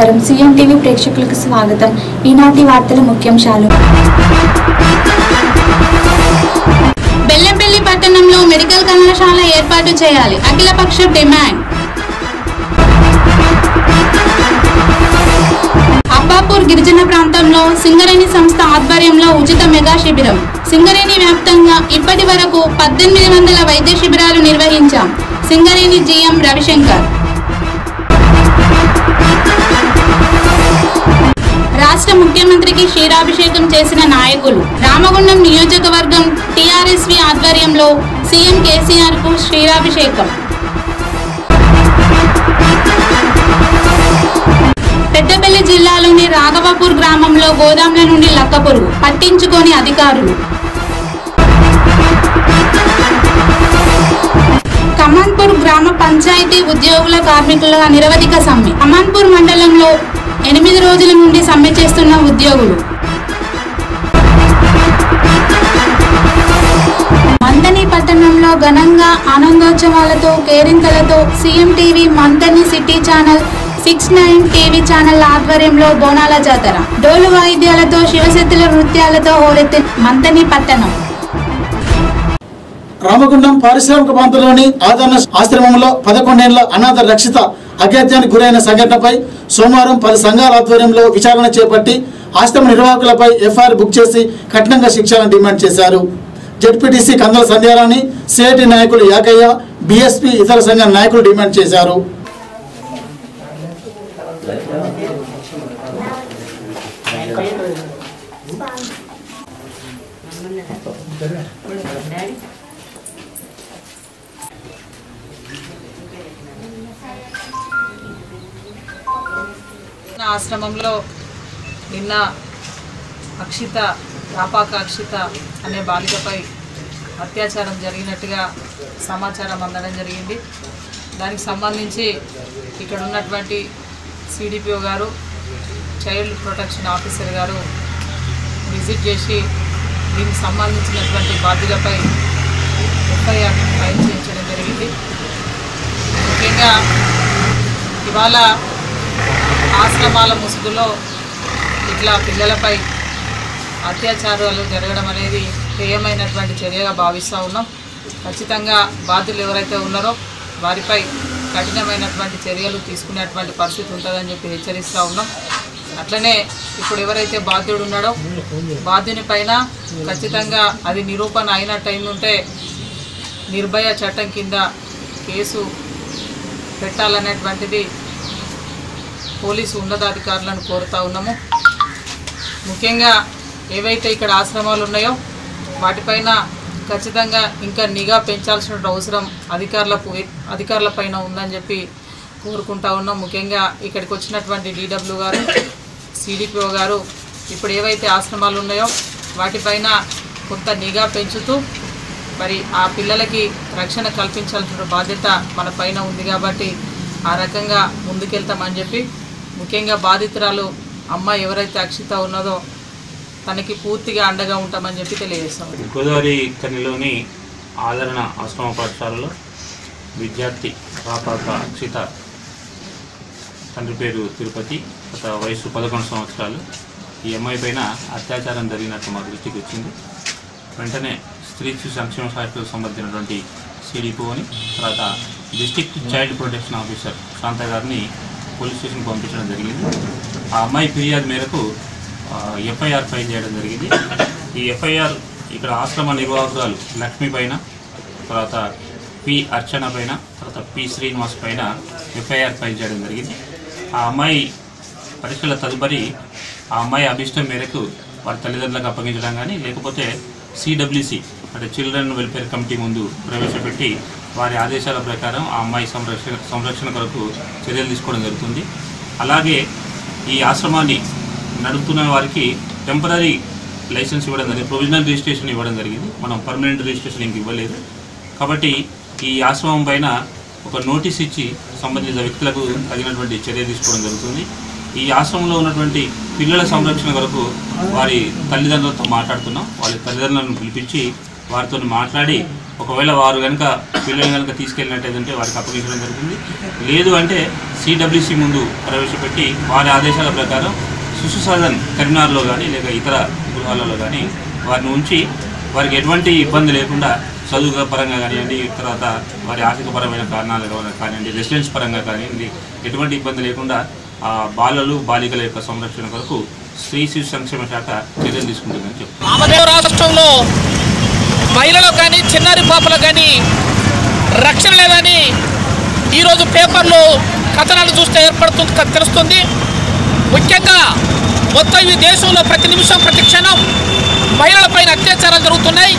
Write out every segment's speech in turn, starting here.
నమస్కారం CM TV ప్రేక్షకులకు స్వాగతం ఈనాటి వార్తల ముఖ్యాంశాలు బెల్లంపల్లి పట్టణంలో మెడికల్ కళాశాల ఏర్పాటు చేయాలి అఖిలపక్ష డిమాండ్ అబ్బాపూర్ గిరిజన ప్రాంతంలో సింగరేణి సంస్థ ఆధ్వర్యంలో ఉచిత మెగా శిబిరం సింగరేణి వ్యాప్తంగా ఇప్పటి వరకు పద్దెనిమిది వందల వైద్య శిబిరాలు నిర్వహించాం సింగరేణి జీఎం రవిశంకర్ రాష్ట్ర ముఖ్యమంత్రికి క్షీరాభిషేకం చేసిన నాయకులు రామగుండం నియోజకవర్గం టీఆర్ఎస్వి ఆధ్వర్యంలో సీఎం కేసీఆర్ కు క్షీరాభిషేకం పెద్దపల్లి జిల్లాలోని రాఘవపూర్ గ్రామంలో గోదాంల నుండి లక్కపురుగు పట్టించుకొని అధికారులు కమాన్పూర్ గ్రామ పంచాయతీ ఉద్యోగుల కార్మికుల నిరవధిక సమ్మె కమాన్పూర్ మండలంలో ఎనిమిది రోజుల నుండి సమ్మె చేస్తున్న ఉద్యోగులు మంతని పట్టణంలో ఘనంగా ఆనందోత్సవాలతో కేరింతలతో CM TV Manthani city channel six nine TV channel ఆధ్వర్యంలో బోనాల జాతర డోలు వాయిద్యాలతో శివశక్తుల నృత్యాలతో హోరెత్తిన మంతని పట్టణం రామగుండం పారిశ్రామిక ప్రాంతంలోని ఆదరణ ఆశ్రమంలో పదకొండేళ్ల అనాథ రక్షిత అజ్ఞాత్యానికి గురైన సంఘటనపై సోమవారం పలు సంఘాల ఆధ్వర్యంలో విచారణ చేపట్టి ఆశ్రమ నిర్వాహకులపై ఎఫ్ఐఆర్ బుక్ చేసి కఠినంగా శిక్షలను డిమాండ్ చేశారు జడ్పీటీసీ కందల సంధ్యారాణి సిఐటి నాయకులు యాకయ్య బీఎస్పీ ఇతర సంఘ నాయకులు డిమాండ్ చేశారు నా ఆశ్రమంలో నిన్న అక్షిత రాపాక అక్షిత అనే బాలికపై అత్యాచారం జరిగినట్టుగా సమాచారం అందడం జరిగింది దానికి సంబంధించి ఇక్కడ ఉన్నటువంటి CDPO garu child protection officer garu visit చేసి దీనికి సంబంధించినటువంటి బాధ్యులపై ఎఫ్ఐఆర్ ఫైల్ చేయించడం జరిగింది ముఖ్యంగా ఇవాళ ఆశ్రమాల ముసుగులో ఇట్లా పిల్లలపై అత్యాచారాలు జరగడం అనేది హేయమైనటువంటి చర్యగా భావిస్తూ ఉన్నాం ఖచ్చితంగా బాధ్యులు ఎవరైతే ఉన్నారో వారిపై కఠినమైనటువంటి చర్యలు తీసుకునేటువంటి పరిస్థితి ఉంటుందని చెప్పి హెచ్చరిస్తూ ఉన్నాం అట్లనే ఇప్పుడు ఎవరైతే బాధ్యుడు ఉన్నాడో బాధ్యుని పైన ఖచ్చితంగా అది నిరూపణ అయినట్టు అయిందంటే నిర్భయ చట్టం కింద కేసు పెట్టాలనేటువంటిది పోలీసు ఉన్నతాధికారులను కోరుతా ఉన్నాము ముఖ్యంగా ఏవైతే ఇక్కడ ఆశ్రమాలు ఉన్నాయో వాటిపైన ఖచ్చితంగా ఇంకా నిఘా పెంచాల్సిన అవసరం అధికారుల అధికారుల పైన ఉందని చెప్పి కోరుకుంటా ఉన్నాం ముఖ్యంగా ఇక్కడికి వచ్చినటువంటి డీడబ్ల్యూ గారు సిడిపిఓ గారు ఇప్పుడు ఏవైతే ఆశ్రమాలు ఉన్నాయో వాటిపైన కొంత నిఘా పెంచుతూ మరి ఆ పిల్లలకి రక్షణ కల్పించాల్సిన బాధ్యత మన పైన ఉంది కాబట్టి ఆ రకంగా ముందుకెళ్తామని చెప్పి ముఖ్యంగా బాధితురాలు అమ్మాయి ఎవరైతే అక్షిత ఉన్నదో తనకి పూర్తిగా అండగా ఉంటామని చెప్పి తెలియజేస్తాం గోదావరి కనిలోని ఆదరణ ఆశ్రమ పాఠశాలలో విద్యార్థి రాపాక అక్షిత తండ్రి పేరు తిరుపతి గత వయసు పదకొండు సంవత్సరాలు ఈ అమ్మాయి పైన అత్యాచారం జరిగినట్టు మా దృష్టికి వచ్చింది వెంటనే స్త్రీ శిశు సంక్షేమ శాఖకు సంబంధించినటువంటి సిడిపోని తర్వాత district child protection officer Shantha గారిని పోలీస్ స్టేషన్కి పంపించడం జరిగింది ఆ అమ్మాయి ఫిర్యాదు మేరకు ఎఫ్ఐఆర్ ఫైల్ చేయడం జరిగింది ఈ ఎఫ్ఐఆర్ ఇక్కడ ఆశ్రమ నిర్వాహకురాలు లక్ష్మి పైన తర్వాత పి అర్చన పైన తర్వాత పి శ్రీనివాస్ పైన ఎఫ్ఐఆర్ ఫైల్ చేయడం జరిగింది ఆ అమ్మాయి పరీక్షల తదుపరి ఆ అమ్మాయి అభిష్టం మేరకు వారి తల్లిదండ్రులకు అప్పగించడం కానీ లేకపోతే సిడబ్ల్యూసి అంటే చిల్డ్రన్ వెల్ఫేర్ కమిటీ ముందు ప్రవేశపెట్టి వారి ఆదేశాల ప్రకారం ఆ అమ్మాయి సంరక్షణ సంరక్షణ కొరకు చర్యలు తీసుకోవడం జరుగుతుంది అలాగే ఈ ఆశ్రమాన్ని నడుపుతున్న వారికి టెంపరీ లైసెన్స్ ఇవ్వడం జరిగింది ప్రొవిజనల్ రిజిస్ట్రేషన్ ఇవ్వడం జరిగింది మనం పర్మనెంట్ రిజిస్ట్రేషన్ ఇంక ఇవ్వలేదు కాబట్టి ఈ ఆశ్రమం పైన ఒక నోటీస్ ఇచ్చి సంబంధిత వ్యక్తులకు తగినటువంటి చర్య తీసుకోవడం జరుగుతుంది ఈ ఆశ్రమంలో ఉన్నటువంటి పిల్లల సంరక్షణ కొరకు వారి తల్లిదండ్రులతో మాట్లాడుతున్నాం వాళ్ళ తల్లిదండ్రులను పిలిపించి వారితో మాట్లాడి ఒకవేళ వారు కనుక పిల్లల్ని కనుక తీసుకెళ్ళినట్టయితే వారికి అప్పగించడం జరుగుతుంది లేదు అంటే సిడబ్ల్యూసి ముందు ప్రవేశపెట్టి వారి ఆదేశాల ప్రకారం శిశు సదన్ కరీంనగర్లో కానీ లేక ఇతర గృహాలలో కానీ వారిని ఉంచి వారికి ఎటువంటి ఇబ్బంది లేకుండా చదువు పరంగా కానివ్వండి తర్వాత వారి ఆర్థికపరమైన కారణాల వల్ల కానివ్వండి రెసిడెన్స్ పరంగా కానివ్వండి ఎటువంటి ఇబ్బంది లేకుండా ఆ బాలలు బాలికల యొక్క సంరక్షణ కొరకు స్త్రీ శిశు సంక్షేమ శాఖ చర్యలు తీసుకుంటుందని చెప్తారు రామదేవ రాష్ట్రంలో మహిళలకు కానీ చిన్నారి పాపలకు కానీ రక్షణ లేదని ఈరోజు పేపర్లో కథనాలు చూస్తే ఏర్పడుతుంది తెలుస్తుంది ముఖ్యంగా మొత్తం ఈ దేశంలో ప్రతి నిమిషం ప్రతి క్షణం మహిళలపైన అత్యాచారాలు జరుగుతున్నాయి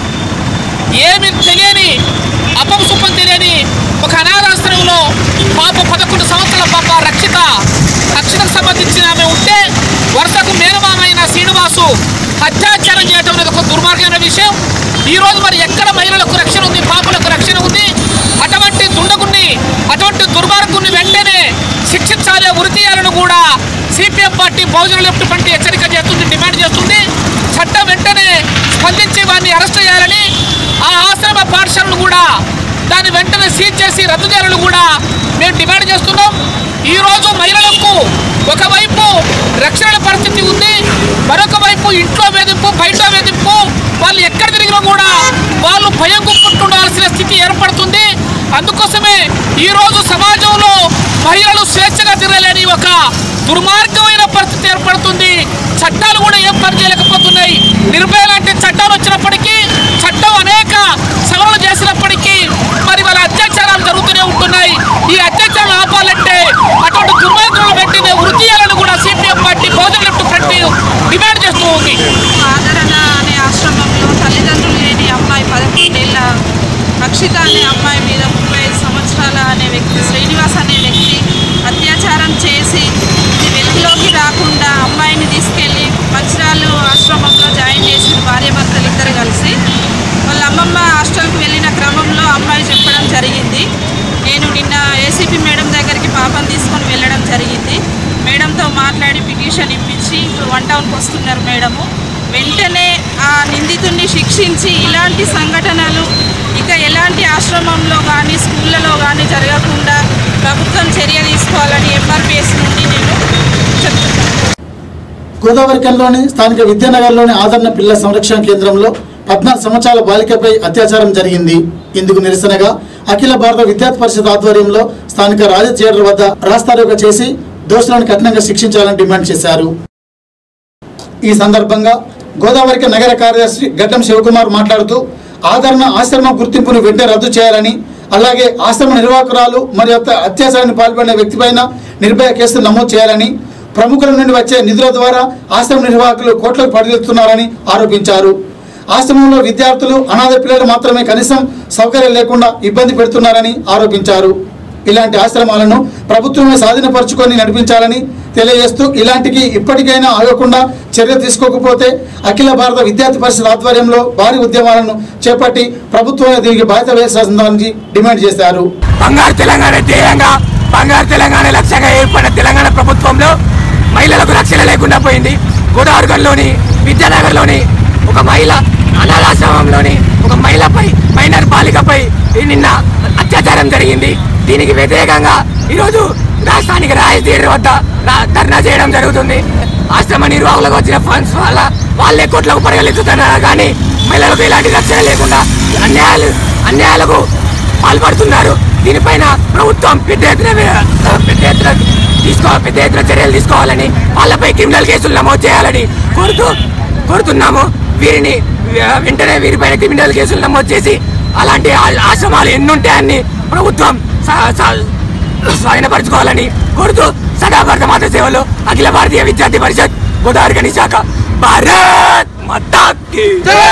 ఏమి తెలియని అపంసుపం తెలియని ఒక అనాథాశ్రమంలో పాప పదకొండు సంవత్సరాల పాప రక్షిత రక్షణకు సంబంధించిన ఆమె ఉంటే వరుసకు మేనమామైన శ్రీనివాసు అత్యాచారం చేయడం అనేది ఒక దుర్మార్గమైన విషయం ఈ రోజు మరి ఎక్కడ మహిళలకు రక్షణ ఉంది పాపలకు రక్షణ ఉంది అటువంటి దుండగుణ్ణి అటువంటి దుర్మార్గుణ్ణి వెంటనే శిక్షించాలి ఉరి తీయాలని కూడా సిపిఎం పార్టీ బహుజన లెఫ్ట్ పార్టీ హెచ్చరిక చేస్తుంది డిమాండ్ చేస్తుంది చట్టం వెంటనే స్పందించి వారిని అరెస్ట్ చేయాలని ఆ ఆశ్రమ పాఠశాలను కూడా దాన్ని వెంటనే సీజ్ చేసి రద్దు చేయాలని కూడా మేము డిమాండ్ చేస్తున్నాం ఈ రోజు మహిళలకు ఒకవైపు రక్షణ పరిస్థితి ఉంది మరొక వైపు ఇంట్లో వేధింపు బయట వేధింపు వాళ్ళు ఎక్కడ తిరిగినా కూడా వాళ్ళు భయం గుప్పుకుంటుండాల్సిన స్థితి ఏర్పడుతుంది అందుకోసమే ఈ రోజు సమాజంలో మహిళలు స్వేచ్ఛగా తిరగలేని ఒక దుర్మార్గమైన పరిస్థితి ఏర్పడుతుంది చట్టాలు కూడా ఏం పని చేయలేకపోతున్నాయి నిర్భయ లాంటి చట్టాలు వచ్చినప్పటికీ చట్టం అనేక సవరణలు చేసినప్పటికీ మరి వాళ్ళ అత్యాచారాలు జరుగుతూనే ఉంటున్నాయి ఈ అత్యాచారాలు ఆపాలంటే అటువంటి దుర్మార్గులను వెంటనే వృత్తి చేయాలని కూడా సిపిఎం పార్టీ బహుజన లెఫ్ట్ ఫ్రంట్ డిమాండ్ చేస్తూ ఉంది ఆదరణ అనే ఆశ్రమంలో తల్లిదండ్రులు లేని అమ్మాయి పదకొండేళ్ళ రక్షిత అనే అమ్మాయి మీద ముప్పై ఐదు సంవత్సరాల అనే వ్యక్తి శ్రీనివాస్ అనే వ్యక్తి అత్యాచారం చేసి ఇది వెలుగులోకి రాకుండా అమ్మాయిని తీసుకెళ్ళి మంచిరాలు ఆశ్రమంలో జాయిన్ చేసిన భార్యాభర్తలు ఇద్దరు కలిసి వాళ్ళ అమ్మమ్మ హాస్టల్కి వెళ్ళిన క్రమంలో అమ్మాయి చెప్పడం జరిగింది నేను నిన్న ఏసీపీ మేడం దగ్గరికి పాపను తీసుకొని వెళ్ళడం జరిగింది మేడంతో మాట్లాడి పిటిషన్ ఇప్పించి ఇప్పుడు వన్ టౌన్కి వస్తున్నారు మేడము వెంటనే ఆ నిందితుడిని శిక్షించి ఇలాంటి సంఘటనలు ఇక ఎలాంటి ఆశ్రమంలో కానీ స్కూళ్ళలో కానీ జరగకుండా ప్రభుత్వం చర్య తీసుకోవాలని ఎంఆర్పిఎస్ నుండి నేను చెప్తున్నాను గోదావరికంలోని స్థానిక విద్యానగర్లోని ఆదరణ పిల్లల సంరక్షణ కేంద్రంలో పద్నాలుగు సంవత్సరాల బాలికపై అత్యాచారం జరిగింది ఇందుకు నిరసనగా అఖిల భారత విద్యార్థి పరిషత్ ఆధ్వర్యంలో స్థానిక రాజ థియేటర్ వద్ద రాస్తారోక చేసి దోషులను కఠినంగా శిక్షించాలని డిమాండ్ చేశారు ఈ సందర్భంగా గోదావరికి నగర కార్యదర్శి గడ్డం శివకుమార్ మాట్లాడుతూ ఆదరణ ఆశ్రమ గుర్తింపును వెంటనే రద్దు చేయాలని అలాగే ఆశ్రమ నిర్వాహకురాలు మరియు అత్య- అత్యాచారానికి పాల్పడిన వ్యక్తిపైన నిర్భయ కేసు నమోదు చేయాలని ప్రముఖుల నుండి వచ్చే నిధుల ద్వారా ఆశ్రమ నిర్వాహకులు కోట్లకు పడిగెత్తున్నారని ఆరోపించారు ఆశ్రమంలో విద్యార్థులు అనాథ పిల్లలు మాత్రమే కనీసం సౌకర్యం లేకుండా ఇబ్బంది పెడుతున్నారని ఆరోపించారు ఇలాంటి ఆశ్రమాలను ప్రభుత్వమే స్వాధీనపరుచుకొని నడిపించాలని తెలియజేస్తూ ఇలాంటికి ఇప్పటికైనా ఆగకుండా చర్య తీసుకోకపోతే అఖిల భారత విద్యార్థి పరిషత్ ఆధ్వర్యంలో భారీ ఉద్యమాలను చేపట్టి ప్రభుత్వమే దీనికి బాధ్యత వేయాల్సిందని డిమాండ్ చేశారు బంగారు తెలంగాణ ధ్యేయంగా బంగారు తెలంగాణ లక్ష్యంగా ఏర్పడిన తెలంగాణ ప్రభుత్వంలో మహిళలకు రక్షణ లేకుండా పోయింది గోదావరిలోని విద్యానగర్లోని ఒక మహిళ అనాథాశ్రమంలోని ఒక మహిళపై మైనర్ బాలికపై ఈ నిన్న అత్యాచారం జరిగింది దీనికి వ్యతిరేకంగా ఈరోజు రాష్ట్రానికి రాయ థియేటర్ వద్ద రా- ధర్నా చేయడం జరుగుతుంది ఆశ్రమ నిర్వాహకులకు వచ్చిన ఫండ్స్ వల్ల వాళ్ళే కోట్లకు పరిగెత్తుతున్నారు కానీ మహిళలకు ఎలాంటి రక్షణ లేకుండా అన్యాయాలు అన్యాయాలకు పాల్పడుతున్నారు దీనిపైన ప్రభుత్వం పెద్ద ఎత్తున పెద్ద ఎత్తున తీసుకో పెద్ద ఎత్తున చర్యలు తీసుకోవాలని వాళ్ళపై క్రిమినల్ కేసులు నమోదు చేయాలని కోరుతూ కోరుతున్నాము వీరిని వె- వెంటనే వీరిపైన క్రిమినల్ కేసులు నమోదు చేసి అలాంటి ఆ- ఆశ్రమాలు ఎన్నుంటే అన్ని ప్రభుత్వం స- స- స్వాధీనపరచుకోవాలని కోరుతూ సదా భారత మాత సేవలు అఖిల భారతీయ విద్యార్థి పరిషత్ గోదావరి గని శాఖ భారత్ మాతాకి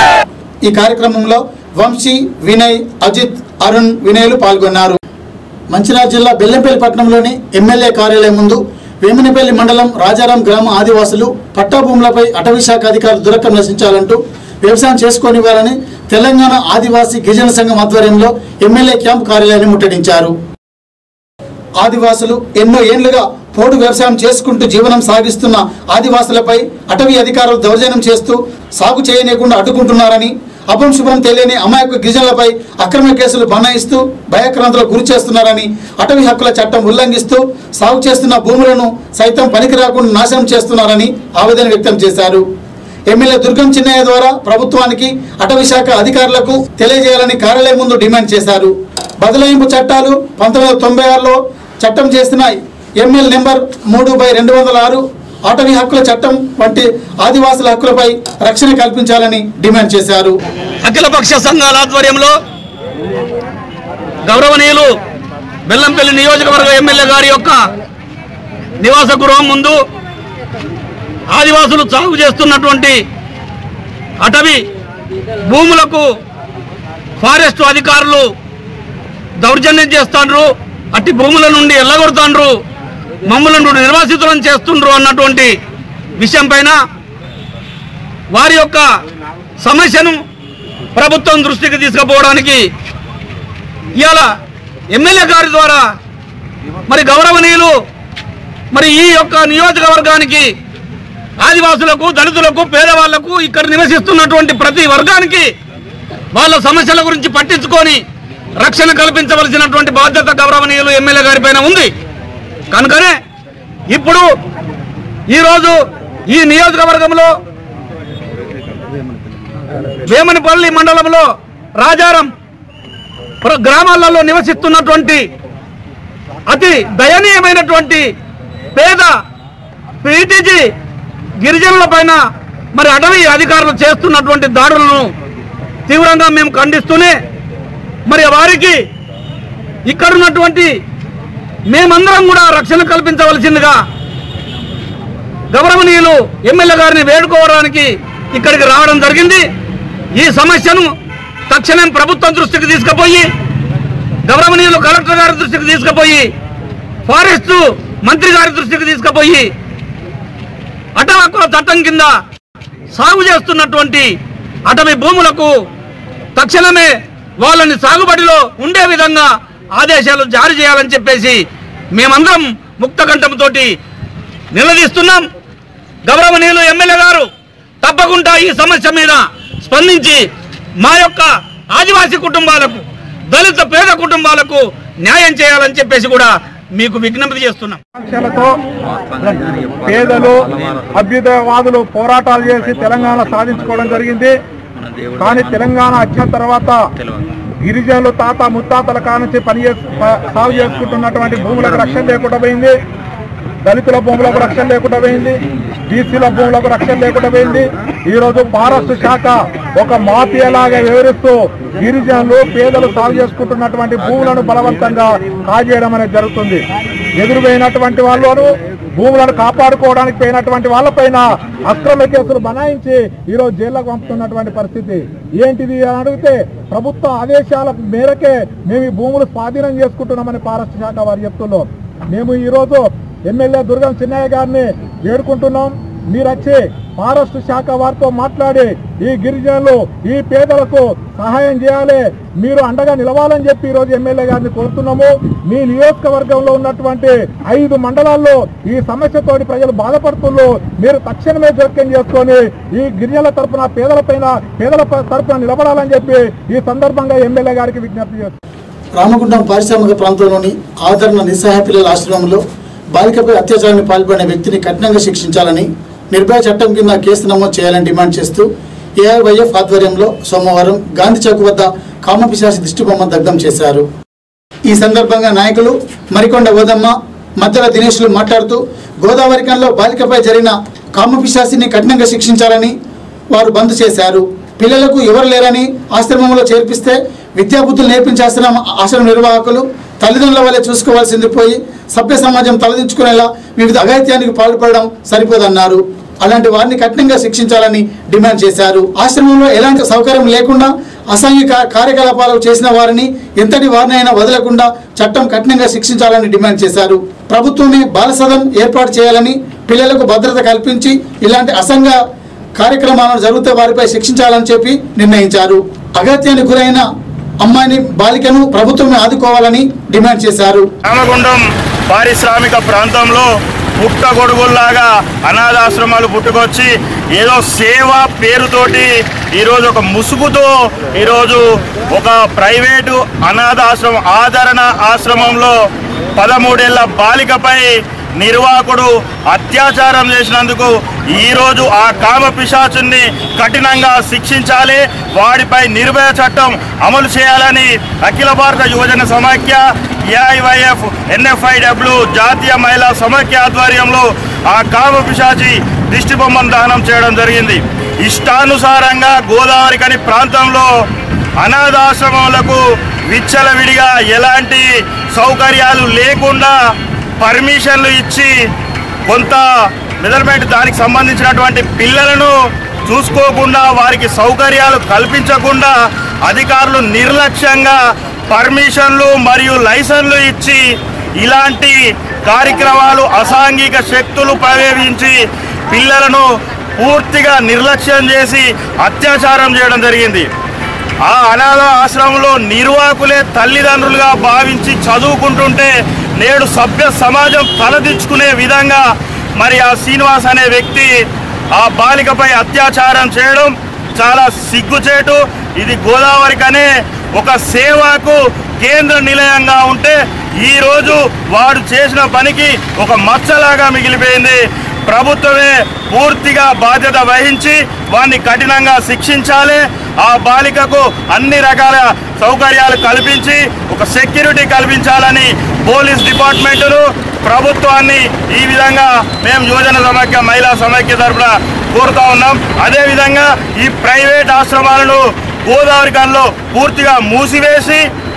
ఈ కార్యక్రమంలో వంశీ వినయ్ అజిత్ అరుణ్ వినయ్లు పాల్గొన్నారు మంచిర్యాల జిల్లా బెల్లంపల్లి పట్టణంలోని ఎమ్మెల్యే కార్యాలయం ముందు వేమినపల్లి మండలం రాజారాం గ్రామ ఆదివాసులు పట్టా భూములపై అటవీ శాఖ అధికారులు దురకం నశించాలంటూ వ్యవసాయం చేసుకోనివ్వాలని తెలంగాణ ఆదివాసీ గిరిజన సంఘం ఆధ్వర్యంలో ఎమ్మెల్యే క్యాంపు కార్యాలయాన్ని ముట్టడించారు ఆదివాసులు ఎన్నో ఏండ్లుగా పోడు వ్యవసాయం చేసుకుంటూ జీవనం సాగిస్తున్న ఆదివాసులపై అటవీ అధికారులు దౌర్జన్యం చేస్తూ సాగు చేయనీయకుండా అడ్డుకుంటున్నారని అపం శుభం తెలియని అమాయక గిరిజనులపై అక్రమ కేసులు బనాయిస్తూ భయక్రాంతులకు గురి చేస్తున్నారని అటవీ హక్కుల చట్టం ఉల్లంఘిస్తూ సాగు చేస్తున్న భూములను సైతం పనికి రాకుండా నాశనం చేస్తున్నారని ఆవేదన వ్యక్తం చేశారు ఎమ్మెల్యే దుర్గం చిన్నయ్య ద్వారా ప్రభుత్వానికి అటవీ శాఖ అధికారులకు తెలియజేయాలని కార్యాలయం ముందు డిమాండ్ చేశారు బదలాయింపు చట్టాలు పంతొమ్మిది వందల తొంభై ఆరులో చట్టం చేసిన ఎంఎల్ నెంబర్ మూడు బై రెండు వందల ఆరు అటవీ హక్కుల చట్టం వంటి ఆదివాసుల హక్కులపై రక్షణ కల్పించాలని డిమాండ్ చేశారు అఖిలపక్ష సంఘాల ఆధ్వర్యంలో గౌరవనీయులు బెల్లంపల్లి నియోజకవర్గ ఎమ్మెల్యే గారి యొక్క నివాస గృహం ముందు ఆదివాసులు సాగు చేస్తున్నటువంటి అటవీ భూములకు ఫారెస్ట్ అధికారులు దౌర్జన్యం చేస్తాండ్రు అట్టి భూముల నుండి ఎల్లగొడతాండ్రు మమ్మలను నిర్వాసితులను చేస్తుండ్రు అన్నటువంటి విషయం పైన వారి యొక్క సమస్యను ప్రభుత్వం దృష్టికి తీసుకుపోవడానికి ఇవాళ ఎమ్మెల్యే గారి ద్వారా మరి గౌరవనీయులు మరి ఈ యొక్క నియోజకవర్గానికి ఆదివాసులకు దళితులకు పేదవాళ్లకు ఇక్కడ నివసిస్తున్నటువంటి ప్రతి వర్గానికి వాళ్ళ సమస్యల గురించి పట్టించుకొని రక్షణ కల్పించవలసినటువంటి బాధ్యత గౌరవనీయులు ఎమ్మెల్యే గారి పైన ఉంది కనుకనే ఇప్పుడు ఈరోజు ఈ నియోజకవర్గంలో వేమనపల్లి మండలంలో రాజారం ప్ర- గ్రామాలలో నివసిస్తున్నటువంటి అతి దయనీయమైనటువంటి పేద పీటీజీ గిరిజనుల పైన మరి అటవీ అధికారులు చేస్తున్నటువంటి దాడులను తీవ్రంగా మేము ఖండిస్తూనే మరి వారికి ఇక్కడున్నటువంటి మేమందరం కూడా రక్షణ కల్పించవలసిందిగా గౌరవనీయులు ఎమ్మెల్యే గారిని వేడుకోవడానికి ఇక్కడికి రావడం జరిగింది ఈ సమస్యను తక్షణం ప్రభుత్వం దృష్టికి తీసుకుపోయి గౌరవనీయులు కలెక్టర్ గారి దృష్టికి తీసుకుపోయి ఫారెస్ట్ మంత్రి గారి దృష్టికి తీసుకుపోయి అటవీ హక్కుల చట్టం కింద సాగు చేస్తున్నటువంటి అటవీ భూములకు తక్షణమే వాళ్ళని సాగుబడిలో ఉండే విధంగా ఆదేశాలు జారీ చేయాలని చెప్పేసి మేమందరం ముక్త కంఠంతో నిలదీస్తున్నాం గౌరవనీయులు ఎమ్మెల్యే గారు తప్పకుండా ఈ సమస్య మీద స్పందించి మా యొక్క ఆదివాసీ కుటుంబాలకు దళిత పేద కుటుంబాలకు న్యాయం చేయాలని చెప్పేసి కూడా మీకు విజ్ఞప్తి చేస్తున్నాం ఆకాంక్షలతో పేదలు అభ్యుదయవాదులు పోరాటాలు చేసి తెలంగాణ సాధించుకోవడం జరిగింది కానీ తెలంగాణ వచ్చిన తర్వాత గిరిజనులు తాత ముత్తాతల కానుంచి పని చేసు ప- సాగు చేసుకుంటున్నటువంటి భూములకు రక్షణ లేకుండా పోయింది దళితుల భూములకు రక్షణ లేకుండా పోయింది బీసీల భూములకు రక్షణ లేకుండా పోయింది ఈ రోజు ఫారెస్ట్ శాఖ ఒక మాఫియాలాగా వివరిస్తూ గిరిజనులు పేదలు సాగు చేసుకుంటున్నటువంటి భూములను బలవంతంగా కాజేయడం అనేది జరుగుతుంది ఎదురుపోయినటువంటి వాళ్ళు భూములను కాపాడుకోవడానికి పోయినటువంటి వాళ్ళపైన అక్రమ కేసులు బనాయించి ఈ రోజు జైల్లోకి పంపుతున్నటువంటి పరిస్థితి ఏంటిది అని అడిగితే ప్రభుత్వ ఆదేశాల మేరకే మేము ఈ భూములు స్వాధీనం చేసుకుంటున్నామని ఫారెస్ట్ శాఖ వారు చెప్తున్నారు మేము ఈ రోజు ఎమ్మెల్యే దుర్గం చిన్నయ్య గారిని వేడుకుంటున్నాం మీరు వచ్చి ఫారెస్ట్ శాఖ వారితో మాట్లాడి ఈ గిరిజనులు ఈ పేదలకు సహాయం చేయాలి మీరు అండగా నిలవాలని చెప్పి ఈ రోజు ఎమ్మెల్యే గారిని కోరుతున్నాము మీ నియోజకవర్గంలో ఉన్నటువంటి ఐదు మండలాల్లో ఈ సమస్యతోటి ప్రజలు బాధపడుతున్నారు మీరు తక్షణమే జోక్యం చేసుకొని ఈ గిరిజనుల తరపున పేదలపైన పేదల ప- తరపున నిలబడాలని చెప్పి ఈ సందర్భంగా ఎమ్మెల్యే గారికి విజ్ఞప్తి చేస్తున్నాం రామగుండం పారిశ్రామిక ప్రాంతంలోని ఆదరణ నిస్సహాయ పిల్లల ఆశ్రమంలో బాలికపై అత్యాచారానికి పాల్పడిన వ్యక్తిని కఠినంగా శిక్షించాలని నిర్భయ చట్టం కింద కేసు నమోదు చేయాలని డిమాండ్ చేస్తూ ఏఐవైఎఫ్ ఆధ్వర్యంలో సోమవారం గాంధీ చౌక్ వద్ద కామపిశాసి దిష్టిబొమ్మ దగ్ధం చేశారు ఈ సందర్భంగా నాయకులు మరికొండ గోదమ్మ మద్దెల దినేష్లు మాట్లాడుతూ గోదావరి కన్లో బాలికపై జరిగిన కామపిశాసిని కఠినంగా శిక్షించాలని వారు బంద్ చేశారు పిల్లలకు ఎవరు లేరని ఆశ్రమంలో చేర్పిస్తే విద్యాబుద్ధులు నేర్పించే ఆశ్రమం ఆశ్రమ నిర్వాహకులు తల్లిదండ్రుల వల్లే చూసుకోవాల్సింది పోయి సభ్య సమాజం తలదించుకునేలా వివిధ అఘాయిత్యానికి పాల్పడడం సరిపోదన్నారు అలాంటి వారిని కఠినంగా శిక్షించాలని డిమాండ్ చేశారు ఆశ్రమంలో ఎలాంటి సౌకర్యం లేకుండా అసాంఘిక కార్యకలాపాలు చేసిన వారిని ఎంతటి వారినైనా వదలకుండా చట్టం కఠినంగా శిక్షించాలని డిమాండ్ చేశారు ప్రభుత్వమే బాలసదన్ ఏర్పాటు చేయాలని పిల్లలకు భద్రత కల్పించి ఇలాంటి అసంఘ కార్యక్రమాలను జరిగితే వారిపై శిక్షించాలని చెప్పి నిర్ణయించారు అగత్యానికి గురైన అమ్మాయిని బాలికను ప్రభుత్వమే ఆదుకోవాలని డిమాండ్ చేశారు రామగుండం పారిశ్రామిక ప్రాంతంలో పుట్టగొడుగుల్లాగా అనాథాశ్రమాలు పుట్టుకొచ్చి ఏదో సేవ పేరుతోటి ఈరోజు ఒక ముసుగుతో ఈరోజు ఒక ప్రైవేటు అనాథాశ్రమం ఆదరణ ఆశ్రమంలో పదమూడేళ్ల బాలికపై నిర్వాహకుడు అత్యాచారం చేసినందుకు ఈరోజు ఆ కామ పిశాచుని కఠినంగా శిక్షించాలి వాడిపై నిర్భయ చట్టం అమలు చేయాలని అఖిల భారత యువజన సమాఖ్య ఏఐవైఎఫ్ ఎన్ఎఫ్ఐడబ్ల్యూ జాతీయ మహిళా సమాఖ్య ఆధ్వర్యంలో ఆ కామ పిశాచి దిష్టి బొమ్మను దహనం చేయడం జరిగింది ఇష్టానుసారంగా గోదావరి కని ప్రాంతంలో అనాథాశ్రమాలకు విచ్చలవిడిగా ఎలాంటి సౌకర్యాలు లేకుండా పర్మిషన్లు ఇచ్చి కొంత మెజర్మెంట్ దానికి సంబంధించినటువంటి పిల్లలను చూసుకోకుండా వారికి సౌకర్యాలు కల్పించకుండా అధికారులు నిర్లక్ష్యంగా పర్మిషన్లు మరియు లైసెన్లు ఇచ్చి ఇలాంటి కార్యక్రమాలు అసాంఘిక శక్తులు ప్రవేశించి పిల్లలను పూర్తిగా నిర్లక్ష్యం చేసి అత్యాచారం చేయడం జరిగింది ఆ అనాథ ఆశ్రమంలో నిర్వాహకులే తల్లిదండ్రులుగా భావించి చదువుకుంటుంటే నేడు సభ్య సమాజం తలదించుకునే విధంగా మరి ఆ శ్రీనివాస్ అనే వ్యక్తి ఆ బాలికపై అత్యాచారం చేయడం చాలా సిగ్గుచేటు ఇది గోదావరికనే ఒక సేవకు కేంద్ర నిలయంగా ఉంటే ఈరోజు వాడు చేసిన పనికి ఒక మచ్చలాగా మిగిలిపోయింది ప్రభుత్వమే పూర్తిగా బాధ్యత వహించి వారిని కఠినంగా శిక్షించాలి ఆ బాలికకు అన్ని రకాల సౌకర్యాలు కల్పించి ఒక సెక్యూరిటీ కల్పించాలని పోలీస్ డిపార్ట్మెంటును ప్రభుత్వాన్ని ఈ విధంగా మేము యువజన సమాఖ్య మహిళా సమాఖ్య తరఫున కోరుతా ఉన్నాం అదేవిధంగా ఈ ప్రైవేట్ ఆశ్రమాలను గోదావరి కన్లో పూర్తిగా మూసివేసి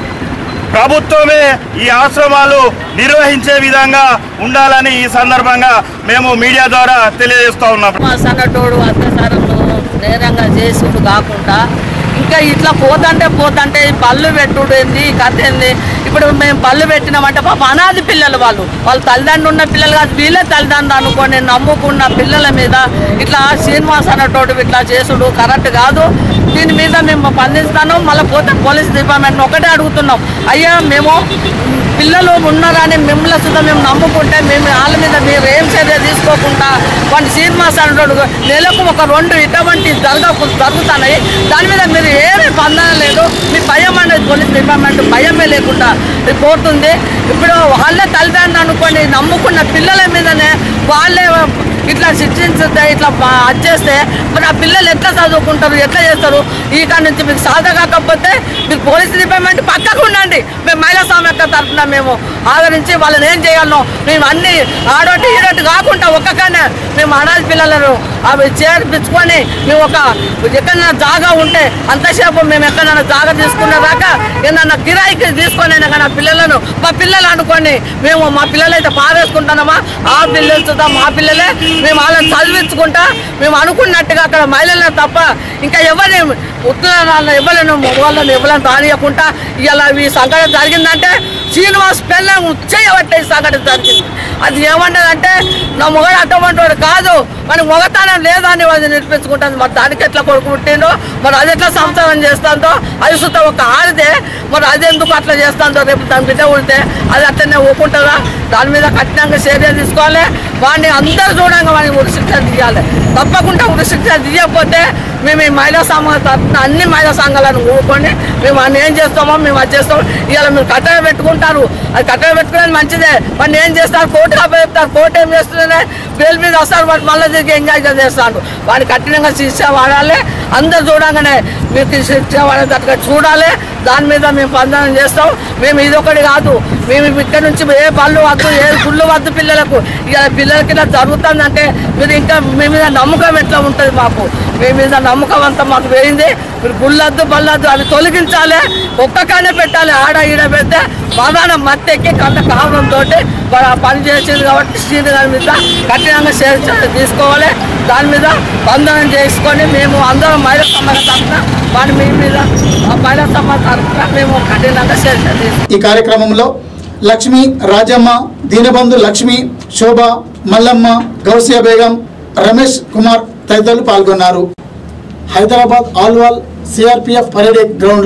ప్రభుత్వమే ఈ ఆశ్రమాలు నిర్వహించే విధంగా ఉండాలని ఈ సందర్భంగా మేము మీడియా ద్వారా తెలియజేస్తూ ఉన్నాం మా సన్నటోడు అత్యాచారంలో నేరంగా చేసుడు కాకుండా ఇంకా ఇట్లా పోతంటే పోతంటే ఈ పళ్ళు పెట్టుడు ఏంది ఈ కథ ఏంది ఇప్పుడు మేము పళ్ళు పెట్టినామంటే పాప అనాది పిల్లలు వాళ్ళు వాళ్ళ తల్లిదండ్రులు ఉన్న పిల్లలు కాదు వీళ్ళే తల్లిదండ్రులు అనుకొని నమ్ముకున్న పిల్లల మీద ఇట్లా శ్రీనివాస్ అన్నటోడు ఇట్లా చేసుడు కరెక్ట్ కాదు దీని మీద మేము స్పందిస్తాను మళ్ళీ పోతే పోలీస్ డిపార్ట్మెంట్ ఒకటే అడుగుతున్నాం అయ్యా మేము పిల్లలు ఉన్నారని మిమ్మల్ని సుధా మేము నమ్ముకుంటే మేము వాళ్ళ మీద మీరు ఏం చర్య తీసుకోకుండా వాటి శ్రీనివాస్ అంటాడు నెలకు ఒక రెండు ఇటువంటి జరగ జరుగుతున్నాయి దాని మీద మీరు ఏమీ స్పందన లేదు మీ భయం అనేది పోలీస్ డిపార్ట్మెంట్ భయమే లేకుండా పోతుంది ఇప్పుడు వాళ్ళే తల్లిదండ్రులు అనుకోండి నమ్ముకున్న పిల్లల మీదనే వాళ్ళే ఇట్లా శిక్షించితే ఇట్లా వచ్చేస్తే మరి ఆ పిల్లలు ఎట్లా చదువుకుంటారు ఎట్లా చేస్తారు ఈ కాడ నుంచి మీకు సాధ కాకపోతే మీరు పోలీస్ డిపార్ట్మెంట్ పక్కకు ఉండండి మేము మహిళా సమాఖ్య తరఫున మేము ఆదరించి వాళ్ళని ఏం చేయాలనో మేము అన్ని ఆడోటి ఈడోటి కాకుండా ఒక్కగానే మేము అనాథ పిల్లలను అవి చేర్పించుకొని మేము ఒక ఎక్కడైనా జాగా ఉంటే అంతసేపు మేము ఎక్కడైనా జాగా తీసుకున్న దాకా ఏదన్నా కిరాయికి తీసుకొని అయినా కానీ ఆ పిల్లలను మా పిల్లలు అనుకోని మేము మా పిల్లలు అయితే పారేసుకుంటున్నామా ఆ పిల్లలు చూద్దాం మా పిల్లలే మేము వాళ్ళని చదివించుకుంటా మేము అనుకున్నట్టుగా అక్కడ మహిళలను తప్ప ఇంకా ఎవరిని ఉత్తరాలను ఇవ్వలేను వాళ్ళని ఇవ్వలేని రానియకుండా ఇలా ఈ సంఘటన జరిగిందంటే శ్రీనివాస్ పెళ్ళం చేయబట్టే ఈ సంఘటన జరిగింది అది ఏమన్నదంటే నా మొగడు అటువంటి వాడు కాదు మరి మొగతనం లేదా అని అది నిరూపించుకుంటుంది మరి దానికి ఎట్లా కొడుకు పుట్టిండో మరి అది ఎట్లా సంసారం చేస్తుందో అది సుత ఒక ఆడితే మరి అది ఎందుకు అట్లా చేస్తుందో రేపు దాని బిడ్డ ఉంటే అది అట్లనే ఊకుంటుందా దాని మీద కఠినంగా చర్య తీసుకోవాలి వాడిని అందరూ చూడంగా వాడిని ఉరిశిక్ష తీయాలి తప్పకుండా ఉరిశిక్ష తీయకపోతే మేము ఈ మహిళా సంఘం తరఫున అన్ని మహిళా సంఘాలను ఊరుకొని మేము అన్ని ఏం చేస్తామో మేము అది చేస్తాం ఇవాళ మీరు కట్టెలు పెట్టుకుంటారు అది కట్టెలు పెట్టుకునేది మంచిదే వాడిని ఏం చేస్తారు కోర్టు అప్పచెప్తారు కోర్టు ఏం చేస్తుందే బెయిల్ మీద వస్తారు వాడు మళ్ళీ తిరిగి ఎంజాయ్ చేస్తాడు వాడిని కఠినంగా శిక్ష వాడాలి అందరు చూడంగానే మీకు శిక్ష వాడేటట్టుగా చూడాలి దాని మీద మేము స్పందన చేస్తాం మేము ఇదొకటి కాదు మేము ఇక్కడ నుంచి ఏ పళ్ళు వద్దు ఏ గుళ్ళు వద్దు పిల్లలకు ఇక పిల్లలకి ఇలా జరుగుతుందంటే మీరు ఇంకా మీ మీద నమ్మకం ఎట్లా ఉంటుంది మాకు మీ మీద నమ్మకం అంతా మాకు వేయింది మీరు గుళ్ళొద్దు బల్లొద్దు అవి తొలగించాలి ఒక్కకానే పెట్టాలి ఆడ ఈడ పెడితే ప్రధాన మత్తెక్కి కళ్ళ కావడంతో వాడు ఆ పని చేసింది కాబట్టి శ్రీని గారి మీద కఠినంగా చర్య తీసుకోవాలి దాని మీద బంధనం చేసుకొని మేము అందరం మహిళా సమాజ తరఫున వాడి మీ మీద ఆ మహిళా సమాజ తరఫున మేము కఠినంగా చర్య తీసుకుంటాం ఈ కార్యక్రమంలో లక్ష్మి రాజమ్మ దీనబంధు లక్ష్మి శోభ మల్లమ్మ గౌసియా బేగం రమేష్ కుమార్ తదితరులు పాల్గొన్నారు హైదరాబాద్ ఆల్వాల్ సిఆర్పిఎఫ్ పరేడ్ గ్రౌండ్లో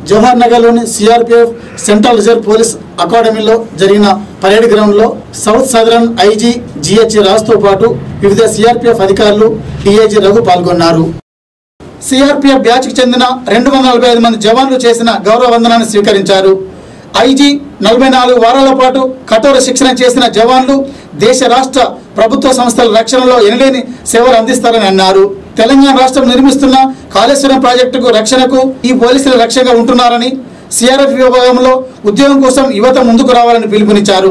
జవహర్ నగర్లోని సిఆర్పిఎఫ్ సెంట్రల్ రిజర్వ్ పోలీస్ అకాడమీలో జరిగిన పరేడ్ గ్రౌండ్లో సౌత్ సదరన్ ఐజీ జిహెచ్ రాజ్తో పాటు వివిధ సిఆర్పిఎఫ్ అధికారులు డిఐజీ రఘు పాల్గొన్నారు సిఆర్పిఎఫ్ బ్యాచ్కి చెందిన రెండు వందల నలభై ఐదు మంది జవాన్లు చేసిన గౌరవ వందనాన్ని స్వీకరించారు ఐజీ నలభై నాలుగు వారాల పాటు కఠోర శిక్షణ చేసిన జవాన్లు దేశ రాష్ట్ర ప్రభుత్వ సంస్థల రక్షణలో ఎనలేని సేవలు అందిస్తారని అన్నారు తెలంగాణ రాష్ట్రం నిర్మిస్తున్న కాళేశ్వరం ప్రాజెక్టుకు రక్షణకు ఈ పోలీసులు రక్షణగా ఉంటున్నారని సిఆర్ఎఫ్ విభాగంలో ఉద్యోగం కోసం యువత ముందుకు రావాలని పిలుపునిచ్చారు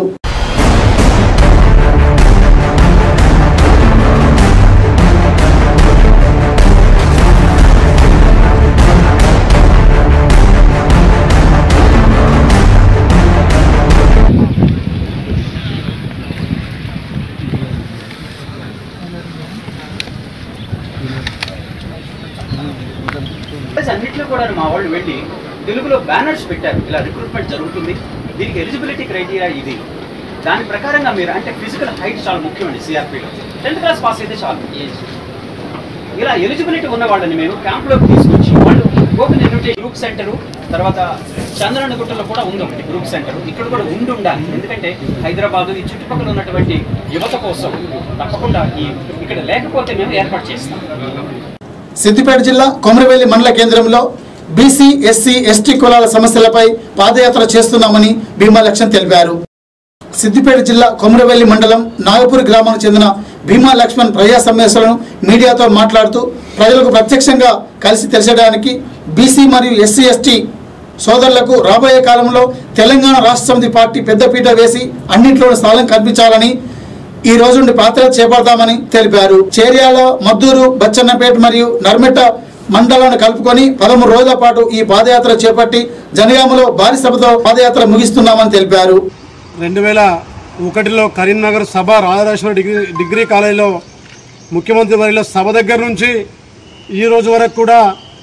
ప్లస్ అన్నింటిలో కూడా మా వాళ్ళు వెళ్ళి తెలుగులో బ్యానర్స్ పెట్టారు ఇలా రిక్రూట్మెంట్ జరుగుతుంది దీనికి ఎలిజిబిలిటీ క్రైటీరియా ఇది దాని ప్రకారంగా మీరు అంటే ఫిజికల్ హైట్ చాలా ముఖ్యమండి సిఆర్పిలో టెన్త్ క్లాస్ పాస్ అయితే చాలు ఇలా ఎలిజిబిలిటీ ఉన్న వాళ్ళని మేము క్యాంప్లోకి తీసుకొచ్చి వాళ్ళు ఓపెన్ ఎడ్యుటే గ్రూప్ సెంటరు తర్వాత చంద్రనగుట్టలో కూడా ఉంది ఒకటి గ్రూప్ సెంటర్ ఇక్కడ కూడా ఉండి ఉండాలి ఎందుకంటే హైదరాబాద్ ఈ చుట్టుపక్కల ఉన్నటువంటి యువత కోసం తప్పకుండా ఈ ఇక్కడ లేకపోతే మేము ఏర్పాటు చేస్తాం సిద్దిపేట జిల్లా కొమరవెల్లి మండల కేంద్రంలో బీసీ ఎస్సీ ఎస్టీ కులాల సమస్యలపై పాదయాత్ర చేస్తున్నామని భీమా లక్ష్మణ్ తెలిపారు సిద్దిపేట జిల్లా కొమరవెల్లి మండలం నాగపూర్ గ్రామానికి చెందిన భీమా లక్ష్మణ్ ప్రజా సమస్యలను మీడియాతో మాట్లాడుతూ ప్రజలకు ప్రత్యక్షంగా కలిసి తెలిసడానికి బీసీ మరియు ఎస్సీ ఎస్టీ సోదరులకు రాబోయే కాలంలో తెలంగాణ రాష్ట్ర సమితి పార్టీ పెద్దపీట వేసి అన్నింటిలోనూ స్థానం కల్పించాలని ఈ రోజు నుండి పాత్ర చేపడతామని తెలిపారు చేర్యాల మద్దూరు బచ్చన్నపేట మరియు నర్మెట్ట మండలాన్ని కలుపుకొని పదమూడు రోజుల పాటు ఈ పాదయాత్ర చేపట్టి జనగామలో భారీ సభతో పాదయాత్ర ముగిస్తున్నామని తెలిపారు రెండు వేల ఒకటిలో కరీంనగర్ సభ రాజరాజేశ్వర డిగ్రీ డిగ్రీ కాలేజీలో ముఖ్యమంత్రి వారిలో సభ దగ్గర నుంచి ఈ రోజు వరకు కూడా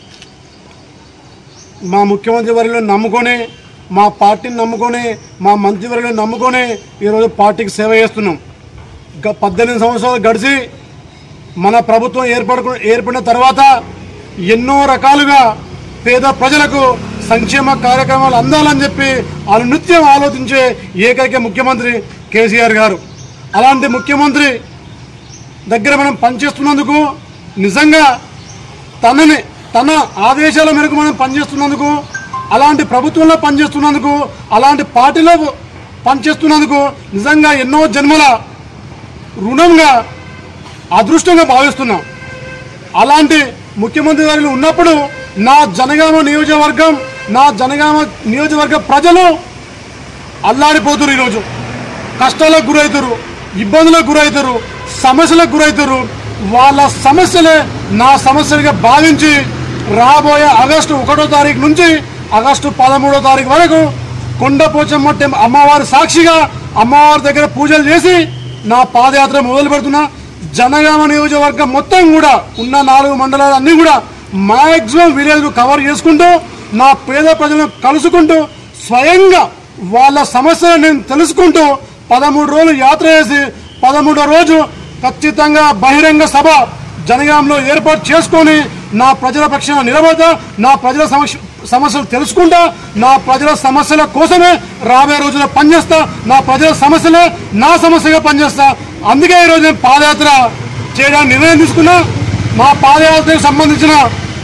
మా ముఖ్యమంత్రి వారిలో నమ్ముకొని మా పార్టీని నమ్ముకొని మా మంత్రివర్యులను నమ్ముకొని ఈరోజు పార్టీకి సేవ చేస్తున్నాం గ- పద్దెనిమిది సంవత్సరాలు గడిచి మన ప్రభుత్వం ఏర్పడు ఏర్పడిన తర్వాత ఎన్నో రకాలుగా పేద ప్రజలకు సంక్షేమ కార్యక్రమాలు అందాలని చెప్పి వాళ్ళు నిత్యం ఆలోచించే ఏకైక ముఖ్యమంత్రి కేసీఆర్ గారు అలాంటి ముఖ్యమంత్రి దగ్గర మనం పనిచేస్తున్నందుకు నిజంగా తనని తన ఆదేశాల మేరకు మనం పనిచేస్తున్నందుకు అలాంటి ప్రభుత్వంలో పనిచేస్తున్నందుకు అలాంటి పార్టీలో పనిచేస్తున్నందుకు నిజంగా ఎన్నో జన్మల రుణంగా అదృష్టంగా భావిస్తున్నాం అలాంటి ముఖ్యమంత్రి గారు ఉన్నప్పుడు నా జనగామ నియోజకవర్గం నా జనగామ నియోజకవర్గ ప్రజలు అల్లాడిపోతున్నారు ఈరోజు కష్టాలకు గురవుతారు ఇబ్బందులకు గురవుతారు సమస్యలకు గురవుతారు వాళ్ళ సమస్యలే నా సమస్యలుగా భావించి రాబోయే ఆగస్టు ఒకటో తారీఖు నుంచి ఆగస్టు పదమూడో తారీఖు వరకు కొండపోచమ్మ టెం అమ్మవారి సాక్షిగా అమ్మవారి దగ్గర పూజలు చేసి నా పాదయాత్ర మొదలు పెడుతున్నా జనగామ నియోజకవర్గం మొత్తం కూడా ఉన్న నాలుగు మండలాలు అన్నీ కూడా మాక్సిమం విలేజ్ కవర్ చేసుకుంటూ నా పేద ప్రజలను కలుసుకుంటూ స్వయంగా వాళ్ళ సమస్యలను నేను తెలుసుకుంటూ పదమూడు రోజులు యాత్ర చేసి పదమూడో రోజు ఖచ్చితంగా బహిరంగ సభ జనగాంలో ఏర్పాటు చేసుకొని నా ప్రజల పక్షాన నిలబడతా నా ప్రజల సమస్య సమస్యలు తెలుసుకుంటా నా ప్రజల సమస్యల కోసమే రాబోయే రోజుల్లో పనిచేస్తా నా ప్రజల సమస్యలే నా సమస్యగా పనిచేస్తా అందుకే ఈరోజు నేను పాదయాత్ర చేయడానికి నిర్ణయం తీసుకున్నా మా పాదయాత్రకు సంబంధించిన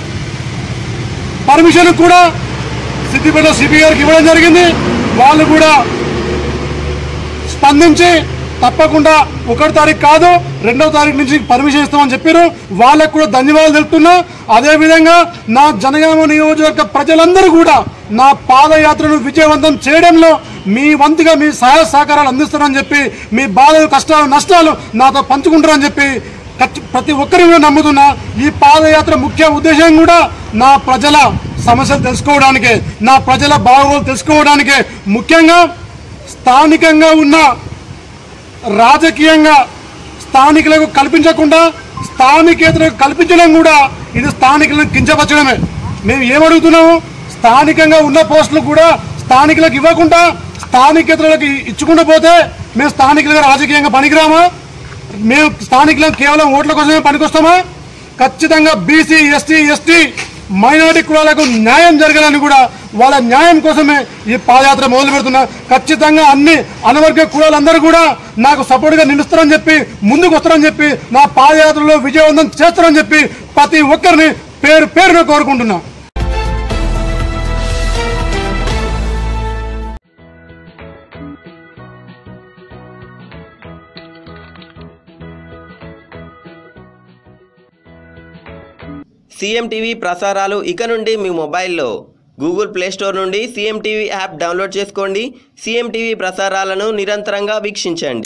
పర్మిషన్ కూడా సిద్దిపేట సిపి గారికి ఇవ్వడం జరిగింది వాళ్ళు కూడా స్పందించి తప్పకుండా ఒకటి తారీఖు కాదు రెండో తారీఖు నుంచి పర్మిషన్ ఇస్తామని చెప్పారు వాళ్ళకు కూడా ధన్యవాదాలు తెలుపుతున్నా అదేవిధంగా నా జనగామ నియోజకవర్గ ప్రజలందరూ కూడా నా పాదయాత్రను విజయవంతం చేయడంలో మీ వంతుగా మీ సహాయ సహకారాలు అందిస్తారని చెప్పి మీ బాధలు కష్టాలు నష్టాలు నాతో పంచుకుంటారని చెప్పి ఖచ్చి- ప్రతి ఒక్కరిని కూడా నమ్ముతున్నా ఈ పాదయాత్ర ముఖ్య ఉద్దేశం కూడా నా ప్రజల సమస్యలు తెలుసుకోవడానికే నా ప్రజల బాగోగులు తెలుసుకోవడానికే ముఖ్యంగా స్థానికంగా ఉన్న రాజకీయంగా స్థానికులకు కల్పించకుండా స్థానికేతరకు కల్పించడం కూడా ఇది స్థానికులను కించపరచడమే మేము ఏమడుగుతున్నాము స్థానికంగా ఉన్న పోస్టులు కూడా స్థానికులకు ఇవ్వకుండా స్థానికేతరులకు ఇచ్చుకుంటూ పోతే మేము స్థానికులుగా రాజకీయంగా పనికిరామా మేము స్థానికులను కేవలం ఓట్ల కోసమే పనికొస్తామా ఖచ్చితంగా బీసీ ఎస్టీ ఎస్టీ మైనారిటీ కులాలకు న్యాయం జరగాలని కూడా వాళ్ళ న్యాయం కోసమే ఈ పాదయాత్ర మొదలు పెడుతున్నా ఖచ్చితంగా అన్ని అనవర్గ కులాలందరూ కూడా నాకు సపోర్ట్గా నిలుస్తారని చెప్పి ముందుకు వస్తారని చెప్పి నా పాదయాత్రలో విజయవంతం చేస్తారని చెప్పి ప్రతి ఒక్కరిని పేరు పేరున కోరుకుంటున్నా సీఎం టీవీ ప్రసారాలు ఇక నుండి మీ మొబైల్లో గూగుల్ ప్లే స్టోర్ నుండి సీఎం టీవీ యాప్ డౌన్లోడ్ చేసుకోండి సీఎం టీవీ ప్రసారాలను నిరంతరంగా వీక్షించండి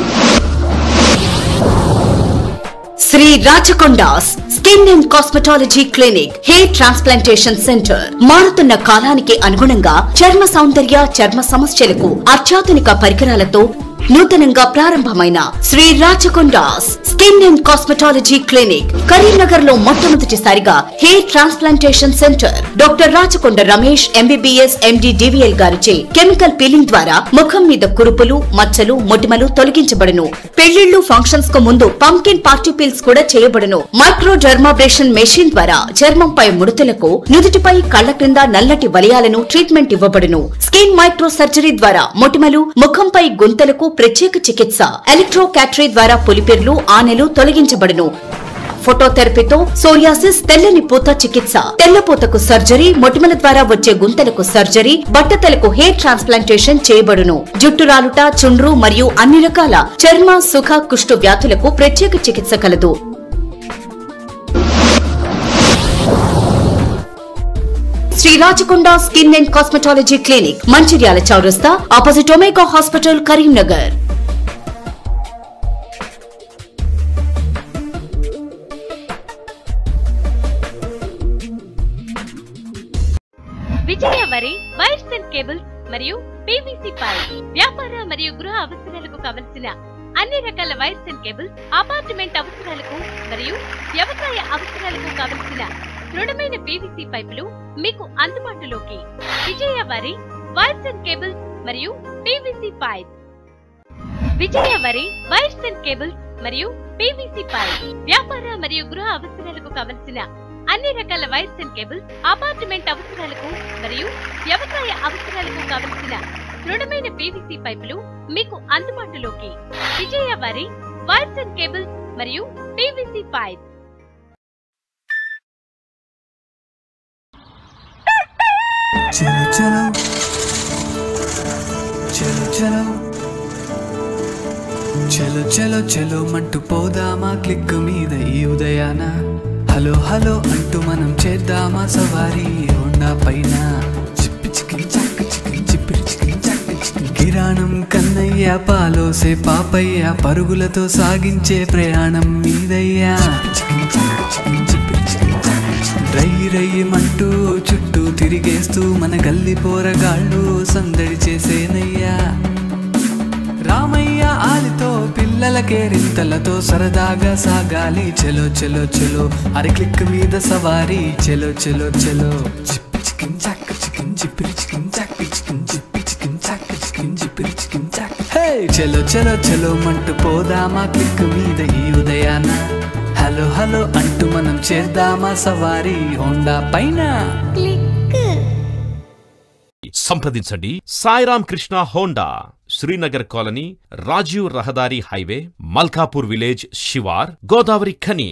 Shri Rachakonda's skin and cosmetology clinic hair transplantation centre మారుతున్న కాలానికి అనుగుణంగా చర్మ సౌందర్య చర్మ సమస్యలకు అత్యాధునిక పరికరాలతో నూతనంగా ప్రారంభమైన Shri Rachakonda's skin and cosmetology clinic Karimnagar లో మొట్టమొదటిసారిగా hair transplantation centre doctor Rachakonda Ramesh MBBS MD DVL గారిచే కెమికల్ పీలింగ్ ద్వారా ముఖం మీద కురుపులు మచ్చలు మొటిమలు తొలగించబడును పెళ్లిళ్లు ఫంక్షన్స్ కు ముందు పంకిన్ పార్టీ పీల్స్ కూడా చేయబడును మైక్రో డర్మాబ్రేషన్ మెషిన్ ద్వారా చర్మంపై ముడతలకు నుదుటిపై కళ్ల క్రింద నల్లటి వలయాలను ట్రీట్మెంట్ ఇవ్వబడును స్కిన్ మైక్రో సర్జరీ ద్వారా మొటిమలు ముఖంపై గుంతలకు ప్రత్యేక చికిత్స ఎలక్ట్రో క్యాటరీ ద్వారా పులిపెర్లు ఆనెలు తొలగించబడును ఫోటోథెరపీతో సోరియాసిస్ తెల్లని పూత చికిత్స తెల్లపూతకు సర్జరీ మొటిమల ద్వారా వచ్చే గుంతలకు సర్జరీ బట్టతలకు హెయిర్ ట్రాన్స్ప్లాంటేషన్ చేయబడును జుట్టు రాలుట చుండ్రు మరియు అన్ని రకాల చర్మ సుఖ కుష్టు వ్యాధులకు ప్రత్యేక చికిత్స కలదు Shri Rachakonda skin and cosmetology clinic Mancherial చౌరస్తా opposite Omega hospital Karimnagar Vijaya వరి వైర్స్ అండ్ కేబుల్స్ మరియు పీవీసీ పైప్ వ్యాపార మరియు గృహ అవసరాలకు కావలసిన అన్ని రకాల వైర్స్ అండ్ కేబుల్స్ అపార్ట్మెంట్ అవసరాలకు మరియు వ్యవసాయ అవసరాలకు కావలసిన దృఢమైన పీవీసీ పైపులు మీకు అందుబాటులోకి విజయ వరి వైర్స్ అండ్ కేబుల్స్ మరియు పీవీసీ పైప్ విజయ వరి వైర్స్ అండ్ కేబుల్స్ మరియు పీవీసీ పైప్ వ్యాపార మరియు గృహ అవసరాలకు కావలసిన అన్ని రకాల వైర్స్ అండ్ కేబుల్స్ అపార్ట్మెంట్ అవసరాలకు మరియు వ్యవసాయ అవసరాలకు కావలసిన దృఢమైన పీవీసీ పైపులు మీకు అందుబాటులోకి విజయ వారి వైర్స్ అండ్ కేబుల్స్ మరియు పీవీసీ పైప్ చలో చలో చలో చలో చలో చలో చలో మంటూ పోదామా క్లిక్ మీద ఈ ఉదయాన హలో హలో అంటూ మనం చేద్దామా సవారీ హోండా పైన చిప్పి చికిన్ చక్క చికిన్ చిప్పిరి చికిన్ చక్క చికిన్ కిరాణం కన్నయ్య పాలోసే పాపయ్య పరుగులతో సాగించే ప్రయాణం మీదయ్యా చికిన్ చక్క చికిన్ చిప్పిరి చికిన్ చక్క చికిన్. రై రయ్యమంటూ చుట్టూ తిరిగేస్తూ మన గల్లి పోరగాళ్ళు సందడి చేసేనయ్యా రామయ్య ఆలితో పిల్లల కేరింతలతో సరదాగా సాగాలి చెలో చెలో చెలో అరి క్లిక్ మీద సవారీ చెలో చెలో చెలో చిప్పి చికిన్ చాక్ చికిన్ చిప్పిరి చికిన్ చాక్ చికిన్ చిప్పి చికిన్ చాక్ చికిన్ చిప్పిరి చికిన్ చాక్ హే చెలో చెలో చెలో మంటూ పోదామా క్లిక్ మీద ఈ ఉదయాన హలో హలో అంటూ మనం చేద్దామా సవారీ హోండా పైన సంప్రదించండి సాయిరామ్ కృష్ణ హోండా శ్రీనగర్ కాలనీ రాజీవ్ రహదారి హైవే మల్కాపూర్ విలేజ్ శివార్ గోదావరి ఖని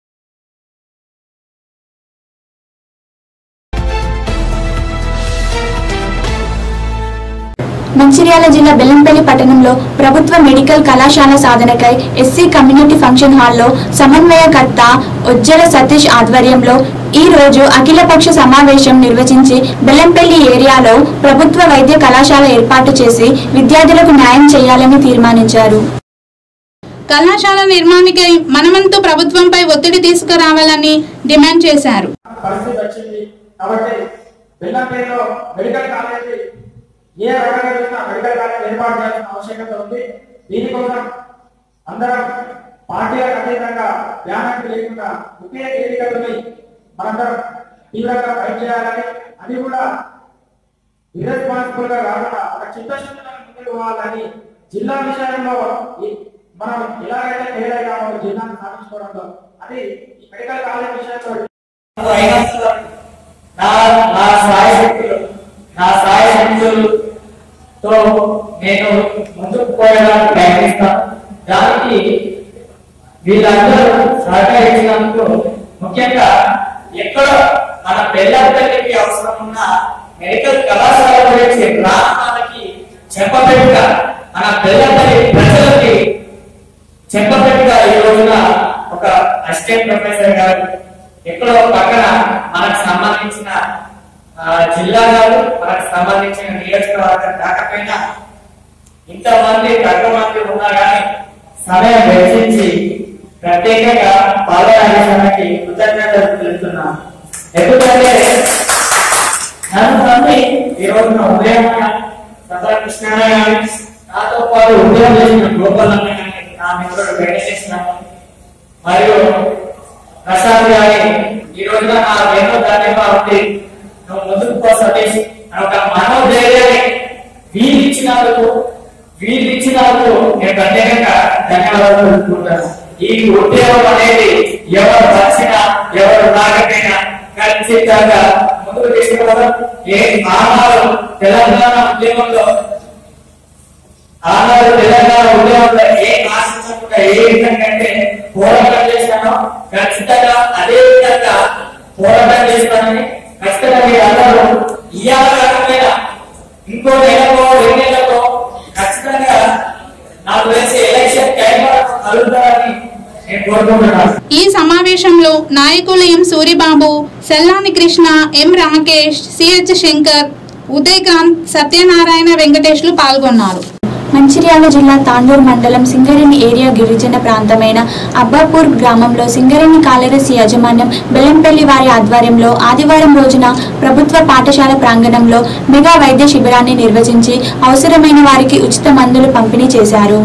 మంచిర్యాల జిల్లా బెల్లంపల్లి పట్టణంలో ప్రభుత్వ మెడికల్ కళాశాల సాధనకై ఎస్సీ కమ్యూనిటీ ఫంక్షన్ హాల్లో సమన్వయకర్త ఒజ్జల సతీష్ ఆధ్వర్యంలో ఈ రోజు అఖిలపక్ష సమావేశం నిర్వహించి బెల్లంపల్లి ఏరియాలో ప్రభుత్వ వైద్య కళాశాల ఏర్పాటు చేసి విద్యార్థులకు న్యాయం చేయాలని తీర్మానించారు కళాశాల నిర్మాణానికి మనమంతు ప్రభుత్వంపై ఒత్తిడి తీసుకురావాలని డిమాండ్ చేశారు పరిస్థితి వచ్చింది కాబట్టి బెల్లంపల్లిలో మెడికల్ కాలేజీ ఏ రకంగా చూసినా మెడికల్ కాలేజ్ ఏర్పాటు చేయాల్సిన ఆవశ్యకత ఉంది దీనికోసం అందరం పార్టీలకు అతీతంగా ధ్యానానికి లేకుండా ఒకే వేదికలని మనందరం తీవ్రంగా ఫైట్ చేయాలని అది కూడా ఇర్రెస్పాన్సిబుల్ గా కాకుండా ఒక చిత్తశుద్ధితో ముందుకు పోవాలని జిల్లా విషయంలో ఈ- మనం ఎలాగైతే ఫెయిల్ అయ్యామో జిల్లాను సాధించుకోవడంలో అది ఈ మెడికల్ కాలేజ్ విషయంలో అయినంత నా నా సాయ శక్తులు నా సాయ శక్తులతో నేను ముందుకు పోయడానికి ప్రయత్నిస్తాను దానికి వీళ్ళందరూ సహకరించినందుకు ముఖ్యంగా ఎక్కడ మన పెళ్ళకి అవసరం ఉన్న మెడికల్ కళాశాల గురించి ప్రాంతాలకి చెప్పబెట్టుగా మన పెళ్ళపల్లి ప్రజలకి చెప్పబెట్టుగా ఈ రోజున ఒక అసిస్టెంట్ ప్రొఫెసర్ గారు ఎక్కడో పక్కన మనకు సంబంధించిన ఆ, జిల్లా గారు మనకు సంబంధించిన నియోజకవర్గం కాకపోయినా ఇంతమంది తక్కువ మంది ఉన్నా కానీ సమయం వెచ్చించి ప్రత్యేకంగా పాలరాజేశ్వరికి కృతజ్ఞతలు తెలుపుతున్నాను ఎందుకంటే నన్ను నమ్మి ఈ రోజున ఉదయం సదా కృష్ణ గారి నాతో పాటు ఉద్యోగం చేసిన గోపాల్ అన్న గారి, నా మిత్రుడు వెంకటేశ్వర మరియు ప్రసాద్ గారి ఈ రోజున నా ఎన్నో ధన్యమా ఉంది నువ్వు ముందుకు పో సతీష్ అని ఒక మనోధైర్యాన్ని వీలు ఇచ్చినందుకు వీలు ఇచ్చినందుకు నేను ప్రత్యేకంగా ధన్యవాదాలు తెలుపుకుంటాను ఈ ఉద్యోగం అనేది ఎవరు వచ్చినా ఎవరు రాకపోయినా ఖచ్చితంగా ముందుకు తీసుకుపోవడం ఏ ఆనాడు తెలంగాణ ఉద్యమంలో ఆనాడు తెలంగాణ ఉద్యమంలో ఏ ఆశించకుండా ఏ విధంగా అంటే పోరాటం చేశానో ఖచ్చితంగా అదే విధంగా పోరాటం చేస్తానని ఖచ్చితంగా మీరు అందరూ ఇవాళ కాకపోయినా ఇంకో నెలకో రెండు నెలకో ఖచ్చితంగా నాకు తెలిసి ఎలక్షన్ టైం వరకు కలుగుతారని నేను కోరుకుంటున్నాను ఈ సమావేశంలో నాయకులు ఎం సూరిబాబు సెల్లాని కృష్ణ ఎం రాకేష్ సిహెచ్ శంకర్ ఉదయకాంత్ సత్యనారాయణ వెంకటేష్లు పాల్గొన్నారు మంచిర్యాల జిల్లా తాండూరు మండలం సింగరేణి ఏరియా గిరిజన ప్రాంతమైన అబ్బాపూర్ గ్రామంలో సింగరేణి కాలరస్ యాజమాన్యం బెల్లంపల్లి వారి ఆధ్వర్యంలో ఆదివారం రోజున ప్రభుత్వ పాఠశాల ప్రాంగణంలో మెగా వైద్య శిబిరాన్ని నిర్వహించి అవసరమైన వారికి ఉచిత మందులు పంపిణీ చేశారు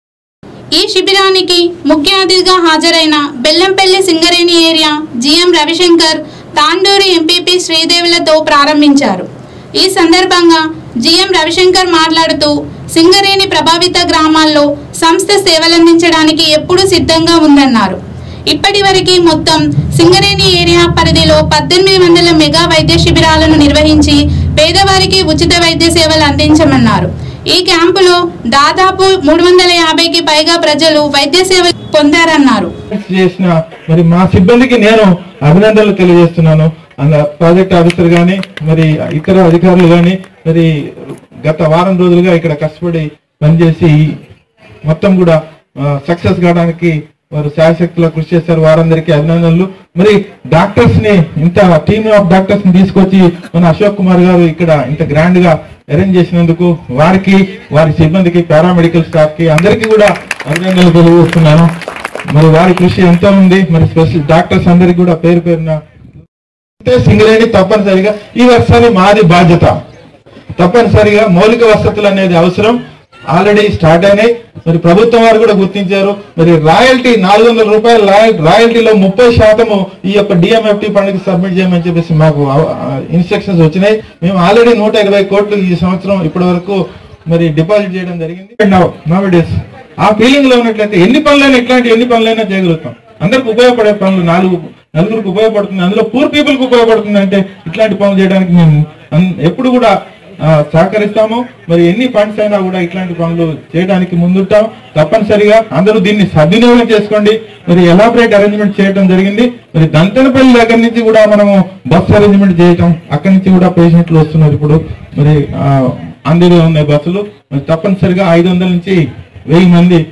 ఈ శిబిరానికి ముఖ్య అతిథిగా హాజరైన Bellampalli Singareni area GM Ravishankar Tandur MPP శ్రీదేవులతో ప్రారంభించారు ఈ సందర్భంగా జిఎం రవిశంకర్ మాట్లాడుతూ సింగరేణి ప్రభావిత గ్రామాల్లో సంస్థ సేవలందించడానికి ఎప్పుడూ సిద్ధంగా ఉందన్నారు ఇప్పటి వరకు మొత్తం సింగరేణి ఏరియా పరిధిలో పద్దెనిమిది వందల మెగా వైద్య శిబిరాలను నిర్వహించి పేదవారికి ఉచిత వైద్య సేవలు అందించమన్నారు ఈ క్యాంపులో దాదాపు మూడు వందల యాభైకి పైగా ప్రజలు వైద్య సేవలు పొందారన్నారు చేసిన మరి మా సిబ్బందికి నేను అభినందనలు తెలియజేస్తున్నాను అలా ప్రాజెక్ట్ ఆఫీసర్ గాని మరి ఇతర అధికారులు గాని మరి గత వారం రోజులుగా ఇక్కడ కష్టపడి పనిచేసి మొత్తం కూడా సక్సెస్ కావడానికి వారు శాయశక్తిలో కృషి చేశారు వారందరికీ అభినందనలు మరి డాక్టర్స్ ని ఇంత టీమ్ ఆఫ్ డాక్టర్స్ ని తీసుకొచ్చి మన అశోక్ కుమార్ గారు ఇక్కడ ఇంత గ్రాండ్ గా అరేంజ్ చేసినందుకు వారికి వారి సిబ్బందికి పారామెడికల్ స్టాఫ్ కి అందరికీ కూడా అభినందనలు తెలియజేస్తున్నాను మరి వారి కృషి ఎంతో ఉంది మరి స్పెషల్ డాక్టర్స్ అందరికి కూడా పేరు పేరున అయితే సింగరేణి తప్పనిసరిగా ఈ వర్షాన్ని మాది బాధ్యత తప్పనిసరిగా మౌలిక వసతులు అనేది అవసరం ఆల్రెడీ స్టార్ట్ అయినాయి మరి ప్రభుత్వం వారు కూడా గుర్తించారు మరి రాయల్టీ నాలుగు వందల రూపాయల రాయల్ రాయల్టీలో ముప్పై శాతము ఈ యొక్క డిఎంఎఫ్టి ఫండ్కి సబ్మిట్ చేయమని చెప్పేసి మాకు ఇన్స్ట్రక్షన్స్ వచ్చినాయి మేము ఆల్రెడీ నూట ఇరవై కోట్లు ఈ సంవత్సరం ఇప్పటి వరకు మరి డిపాజిట్ చేయడం జరిగింది నవ్ డేస్ ఆ ఫీలింగ్ లో ఉన్నట్లయితే ఎన్ని పనులైనా ఇట్లాంటి ఎన్ని పనులైనా చేయగలుగుతాం అందరికి ఉపయోగపడే పనులు నాలుగు నలుగురికి ఉపయోగపడుతుంది అందులో పూర్ పీపుల్ కి ఉపయోగపడుతుంది అంటే ఇట్లాంటి పనులు చేయడానికి మేము అన్- ఎప్పుడు కూడా ఆ, సహకరిస్తాము మరి ఎన్ని ఫండ్స్ అయినా కూడా ఇట్లాంటి పనులు చేయడానికి ముందుంటాం తప్పనిసరిగా అందరూ దీన్ని సద్వినియోగం చేసుకోండి మరి ఎలాబరేట్ అరేంజ్మెంట్ చేయడం జరిగింది మరి దంతనపల్లి దగ్గర నుంచి కూడా మనము బస్ అరేంజ్మెంట్ చేయటం అక్కడి నుంచి కూడా పేషెంట్లు వస్తున్నారు ఇప్పుడు మరి అందులో ఉన్నాయి బస్సులు మరి తప్పనిసరిగా ఐదు వందల నుంచి వెయ్యి మంది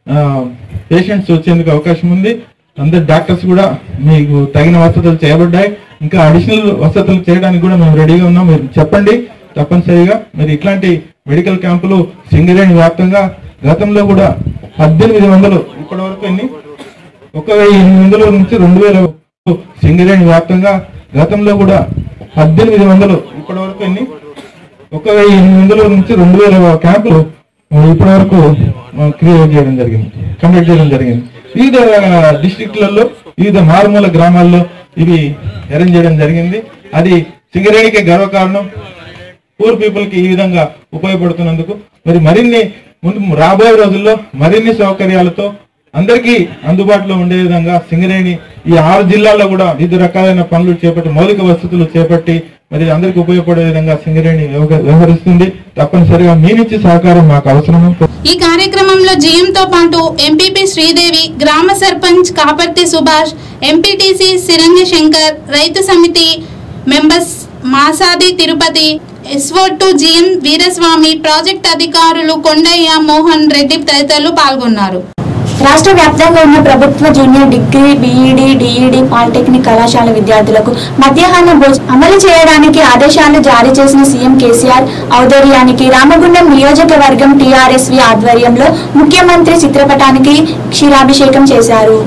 పేషెంట్స్ వచ్చేందుకు అవకాశం ఉంది అందరు డాక్టర్స్ కూడా మీకు తగిన వసతులు చేయబడ్డాయి ఇంకా అడిషనల్ వసతులు చేయడానికి కూడా మేము రెడీగా ఉన్నాం మీరు చెప్పండి తప్పనిసరిగా మరి ఇట్లాంటి మెడికల్ క్యాంపులు సింగరేణి వ్యాప్తంగా గతంలో కూడా పద్దెనిమిది వందలు ఇప్పటి వరకు ఎన్ని ఒక వెయ్యి ఎనిమిది వందల నుంచి రెండు వేల సింగరేణి వ్యాప్తంగా గతంలో కూడా పద్దెనిమిది వందలు ఇప్పటి వరకు ఎన్ని ఒక వెయ్యి ఎనిమిది వందల నుంచి రెండు వేల క్యాంపులు ఇప్పటి వరకు క్రియేట్ చేయడం జరిగింది కండక్ట్ చేయడం జరిగింది వివిధ డిస్ట్రిక్ట్లలో వివిధ మారుమూల గ్రామాల్లో ఇవి అరేంజ్ చేయడం జరిగింది అది సింగరేణికి గర్వకారణం పూర్ పీపుల్ కి ఈ విధంగా ఉపయోగపడుతున్నందుకు మరి మరిన్ని ముందు రాబోయే రోజుల్లో మరిన్ని సౌకర్యాలతో అందరికీ అందుబాటులో ఉండే విధంగా సింగరేణి ఈ ఆరు జిల్లాల్లో కూడా వివిధ రకాలైన పనులు చేపట్టి మౌలిక వసతులు చేపట్టి మరి అందరికి ఉపయోగపడే విధంగా సింగరేణి వ్యవహ- వ్యవహరిస్తుంది తప్పనిసరిగా మీ నుంచి సహకారం మాకు అవసరము ఈ కార్యక్రమంలో జిఎంతో పాటు ఎంపీపీ శ్రీదేవి గ్రామ సర్పంచ్ కాపర్తి సుభాష్ ఎంపీటీసీ సిరంగ శంకర్ రైతు సమితి members Masadi Tirupati SO to GM Veeraswamy project అధికారులు కొండయ్య మోహన్ రెడ్డి తదితరులు పాల్గొన్నారు రాష్ట్ర వ్యాప్తంగా ఉన్న ప్రభుత్వ junior degree BEd DEd polytechnic కళాశాల విద్యార్థులకు మధ్యాహ్న భోజనం అమలు చేయడానికి ఆదేశాలు జారీ చేసిన సీఎం కేసీఆర్ ఔదర్యానికి రామగుండం నియోజకవర్గం టీఆర్ఎస్వి ఆధ్వర్యంలో ముఖ్యమంత్రి చిత్రపటానికి క్షీరాభిషేకం చేశారు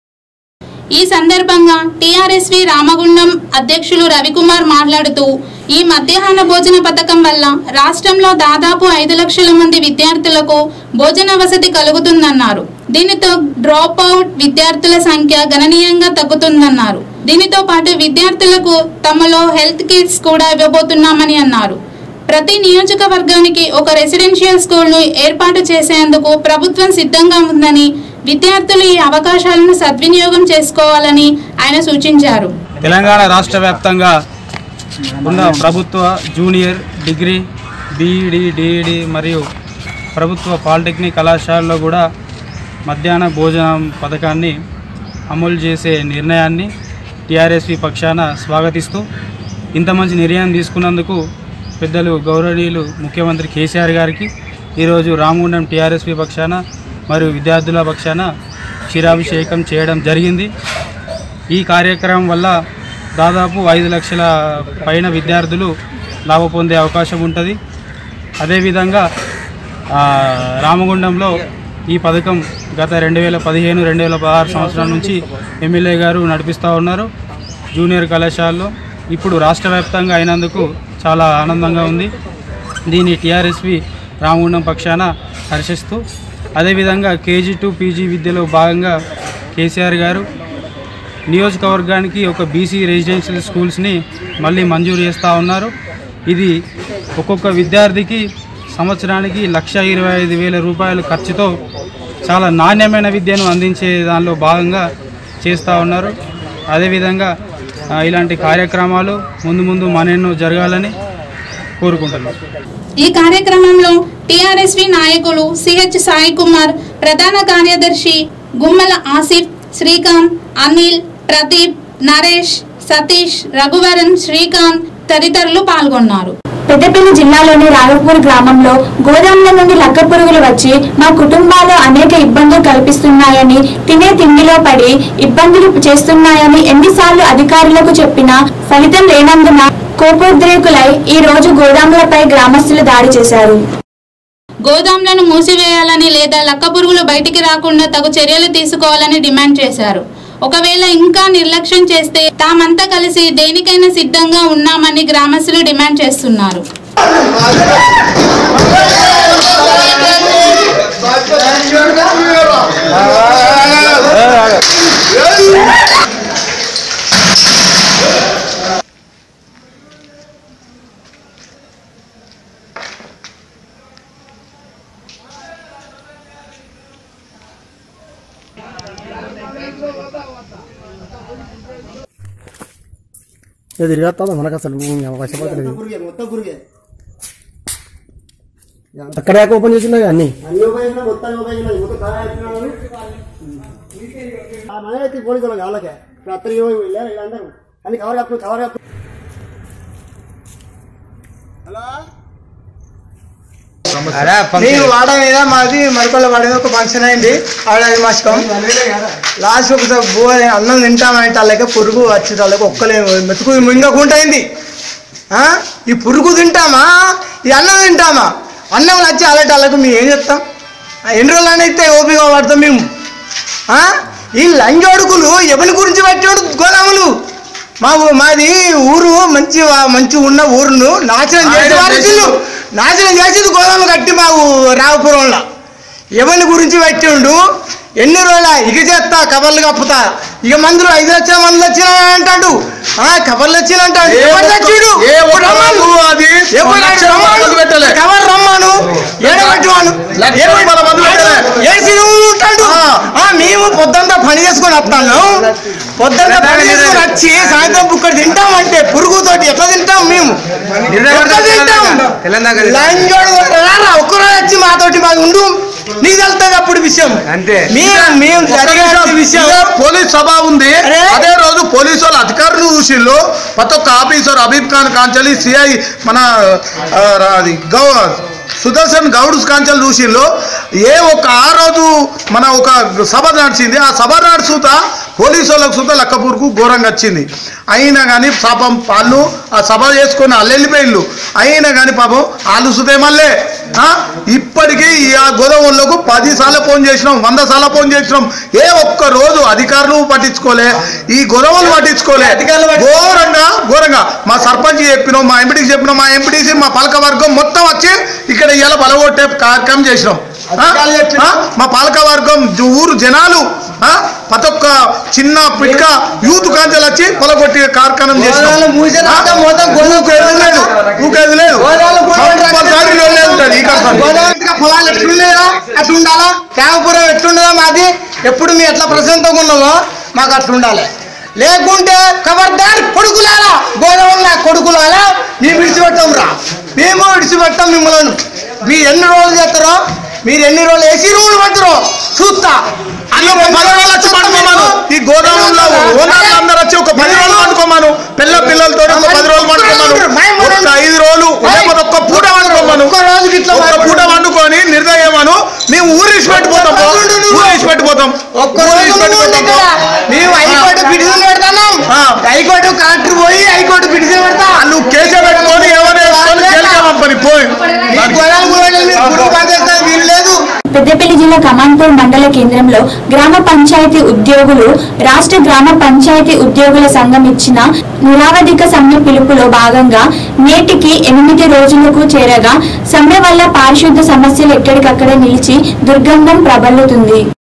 ఈ సందర్భంగా టీఆర్ఎస్వి రామగుండం అధ్యక్షులు రవికుమార్ మాట్లాడుతూ ఈ మధ్యాహ్న భోజన పథకం వల్ల రాష్ట్రంలో దాదాపు ఐదు లక్షల మంది విద్యార్థులకు భోజన వసతి కలుగుతుందన్నారు దీనితో డ్రాప్ అవుట్ విద్యార్థుల సంఖ్య గణనీయంగా తగ్గుతుందన్నారు దీనితో పాటు విద్యార్థులకు తమలో హెల్త్ కిట్స్ కూడా ఇవ్వబోతున్నామని అన్నారు ప్రతి నియోజకవర్గానికి ఒక రెసిడెన్షియల్ స్కూల్ను ఏర్పాటు చేసేందుకు ప్రభుత్వం సిద్ధంగా ఉందని విద్యార్థులు ఈ అవకాశాలను సద్వినియోగం చేసుకోవాలని ఆయన సూచించారు తెలంగాణ రాష్ట్ర వ్యాప్తంగా ఉన్న ప్రభుత్వ జూనియర్ డిగ్రీ బీఈడి డిఈడి మరియు ప్రభుత్వ పాలిటెక్నిక్ కళాశాలలో కూడా మధ్యాహ్న భోజనం పథకాన్ని అమలు చేసే నిర్ణయాన్ని టీఆర్ఎస్పి పక్షాన స్వాగతిస్తూ ఇంత మంచి నిర్ణయం తీసుకున్నందుకు పెద్దలు గౌరవనీయులు ముఖ్యమంత్రి కేసీఆర్ గారికి ఈరోజు రామగుండం టీఆర్ఎస్పి పక్షాన మరియు విద్యార్థుల పక్షాన క్షీరాభిషేకం చేయడం జరిగింది ఈ కార్యక్రమం వల్ల దాదాపు ఐదు లక్షల పైన విద్యార్థులు లాభ పొందే అవకాశం ఉంటుంది అదేవిధంగా ఆ, రామగుండంలో ఈ పథకం గత రెండు వేల పదిహేను రెండు వేల పదహారు సంవత్సరాల నుంచి ఎమ్మెల్యే గారు నడిపిస్తూ ఉన్నారు జూనియర్ కళాశాలలో ఇప్పుడు రాష్ట్ర వ్యాప్తంగా అయినందుకు చాలా ఆనందంగా ఉంది దీన్ని టీఆర్ఎస్పి రామగుండం పక్షాన హర్షిస్తూ అదేవిధంగా కేజీ టు పీజీ విద్యలో భాగంగా కేసీఆర్ గారు నియోజకవర్గానికి ఒక బీసీ రెసిడెన్షియల్ స్కూల్స్ని మళ్ళీ మంజూరు చేస్తూ ఉన్నారు ఇది ఒక్కొక్క విద్యార్థికి సంవత్సరానికి లక్ష ఇరవై ఐదు వేల రూపాయల ఖర్చుతో చాలా నాణ్యమైన విద్యను అందించే దానిలో భాగంగా చేస్తూ ఉన్నారు అదేవిధంగా ఆ, ఇలాంటి కార్యక్రమాలు ముందు ముందు మరెన్నో జరగాలని కోరుకుంటున్నాను ఈ కార్యక్రమంలో టిఆర్ఎస్వి నాయకులు సిహెచ్ సాయి కుమార్ ప్రధాన కార్యదర్శి గుమ్మల ఆసిఫ్ శ్రీకాంత్ అనిల్ ప్రదీప్ నరేష్ సతీష్ రఘువరన్ శ్రీకాంత్ తదితరులు పాల్గొన్నారు పెద్దపల్లి జిల్లాలోని రాఘపూర్ గ్రామంలో గోదాముల నుండి లక్క పురుగులు వచ్చి మా కుటుంబాల్లో అనేక ఇబ్బందులు కల్పిస్తున్నాయని తినే తిండిలో పడి ఇబ్బందులు చేస్తున్నాయని ఎన్నిసార్లు అధికారులకు చెప్పినా ఫలితం లేనందున కోపోద్రేకులై ఈ రోజు గోదాములపై గ్రామస్తులు దాడి చేశారు గోదాంలను మూసివేయాలని లేదా లక్క పురుగులు బయటికి రాకుండా తగు చర్యలు తీసుకోవాలని డిమాండ్ చేశారు ఒకవేళ ఇంకా నిర్లక్ష్యం చేస్తే తామంతా కలిసి దేనికైనా సిద్ధంగా ఉన్నామని గ్రామస్తులు డిమాండ్ చేస్తున్నారు తిరిగేస్తా మనకు అసలు వశపడలేదు అక్కడ దాకా ఓపెన్ చేసినాయి అన్ని పోలీసు వాళ్ళకి వాళ్ళకే ఇప్పుడు అత్తరికి వెళ్ళారు వీళ్ళందరూ అన్ని కవర్ కప్పు కవర్ కప్పు మీరు వాడ మీద మాది మరికొల్ల వాడేది ఒక ఫంక్షన్ అయింది ఆడ మాసకం లాస్ట్ ఒకసారి బో అన్నం తింటామంటే వాళ్ళకి పురుగు వచ్చి వాళ్ళకి ఒక్కలే మెతుకు మింగకుండా అయింది ఆ? ఈ పురుగు తింటామా ఈ అన్నం తింటామా అన్నం నచ్చి అలాంటి వాళ్ళకు మేము ఏం చెప్తాం ఆ, ఎన్ని రోజులు అయితే ఓపిక పడతాం మేము ఆ? ఈ లంజోడుకులు ఎవరి గురించి పెట్టాడు గోదాములు మా ఊ- మాది ఊరు మంచి వా- మంచి ఉన్న ఊరును నాశనం చేసి వారిసిల్లు నాశనం చేసేది గోదాములు కట్టి మా ఊ- రావుపురంలో ఎవరి గురించి పెట్టిండు ఎన్ని రోజుల ఇక చేస్తా కవర్లు కప్పుతా ఇక మందులు ఐదు లక్షల మందులు వచ్చినా అంటాడు ఆ కవర్లు వచ్చిన అంటాడు ఏ ఎవరు ఒక్క- తెచ్చిండు? ఏ ఒక్క ఇప్పుడు రమ్మను. మందు అది ఎవరు లక్షల రమ్మను. మందు పెట్టలే. కవర్ రమ్మను ఏడబెట్టువాను లక్షల రూపాయల మందు పెట్టలే. ఏసీ ఉంటాడు ఆ, మేము పొద్దంతా పని చేసుకుంటాం తీసుకొని వస్తాను పొద్దున్న పని చేసుకొని వచ్చి సాయంత్రం బుక్కడు తింటామంటే పురుగుతోటి ఎట్లా తింటాం మేము ఎట్లా తింటాం లంజోడు రారా ఒక్కరోజు వచ్చి మాతోటి మాది ఉండు నీకు తెలుస్తుంది అప్పుడు విషయం అంతే మేము మేము జరిగే విషయం పోలీస్ సభ ఉంది అదే రోజు పోలీసు వాళ్ళు అధికారులు చూసిళ్ళు ప్రతి ఒక్క ఆఫీసర్ అబీబ్ ఖాన్ కాంచలి సిఐ మన ఆ, అది గౌ సుదర్శన్ గౌడ్ కాంచల్ చూసిళ్ళు ఏ ఒక్క ఆ రోజు మన ఒక సభ నడిచింది ఆ సభ నడుచుత పోలీసు వాళ్ళకు సుత లక్కపూర్కు ఘోరంగా వచ్చింది అయినా కానీ పాపం వాళ్ళు ఆ సభ చేసుకొని వాళ్ళు వెళ్ళిపోయిళ్ళు అయినా కానీ పాపం వాళ్ళు సుతే మళ్ళీ ఆ, ఇప్పటికీ ఈ ఆ గోదావరిలోకి పది సార్లు ఫోన్ చేసినాం వంద సార్లు ఫోన్ చేసినాం ఏ ఒక్క రోజు అధికారులు పట్టించుకోలే ఈ గొడవలు పట్టించుకోలే ఘోరంగా ఘోరంగా మా సర్పంచ్ చెప్పినాం మా ఎంపీటీకి చెప్పినాం మా ఎంపీటీసీ మా పాలక వర్గం మొత్తం వచ్చి ఇక్కడ ఇవాళ బలగొట్టే కార్యక్రమం చేసినాం ఆ? ఆ? మా పాలక వర్గం జు- ఊరు జనాలు ఆ? ప్రతి ఒక్క చిన్న పిట్క యూత్ కాంచెలు వచ్చి పొలగొట్టి కార్యక్రమం చేసినాం గోదావరిలో మూసేది ఆ? అంతా మొత్తం గోదావరి ఊకేది లేదు ఊకేది లేదు గోదావరిలో గోదావరి కంపల్సరీ లొల్లే ఉంటుంది ఈ కష్టం. గోదావరిగా పొలాలు ఎట్లుండేదా అట్లా ఉండాలా త్యాగపురం ఎట్లుండదా మాది ఎప్పుడు మేము ఎట్లా ప్రశాంతంగా ఉన్నామో మాకు అట్లా ఉండాలి లేకుంటే ఖబర్దార్ కొడుకులారా గోదావరి కొడుకులారా మేము విడిచిపెట్టాం రా మేము విడిచిపెట్టాం మిమ్మల్ని మీరు ఎన్ని రోజులు చేస్తారో మీరు ఎన్ని రోజులు ఏసీ రూములు పడతారో చూస్తా అన్ని ఒక పది రోజులు వచ్చి పండుకోమాను ఈ గోదాముల్లో ఓనర్లు అందరూ వచ్చి ఒక పది రోజులు పండుకోమాను పిల్ల పిల్లలతో ఒక పది రోజులు పండుకోమాను ఒక ఐదు రోజులు లేకపోతే ఒక్క పూట వండుకోమాను ఒక్క పూట వండుకొని నిర్ణయమాను మేము ఊరిసి పెట్టిపోతాం పో. ఊరిసి పెట్టిపోతాం ఒక్క ఊరిసి రోజు నువ్వు పెట్టిపోతాం ఇక్కడ. పో. మేము హైకోర్టు పిటిషన్ పెడతాం హైకోర్టు కలెక్టర్ పోయి హైకోర్టు పిటిషన్ పెడతా నువ్వు కేసు పెట్టుకొని ఏమైనా వేసుకొని జైలుకే పంపని పోయి ఈ గొడవలు గొడవలు మీరు గురువు పనిచేస్తాం వీలు లేదు పెద్దపల్లి జిల్లా కమాన్పూర్ మండల కేంద్రంలో గ్రామ పంచాయతీ ఉద్యోగులు రాష్ట్ర గ్రామ పంచాయతీ ఉద్యోగుల సంఘం ఇచ్చిన నిరావధిక సమ్మె పిలుపులో భాగంగా నేటికి ఎనిమిది రోజులకు చేరగా సమ్మె వల్ల పారిశుద్ధ సమస్యలు ఎక్కడికక్కడే నిలిచి దుర్గంధం ప్రబలుతుంది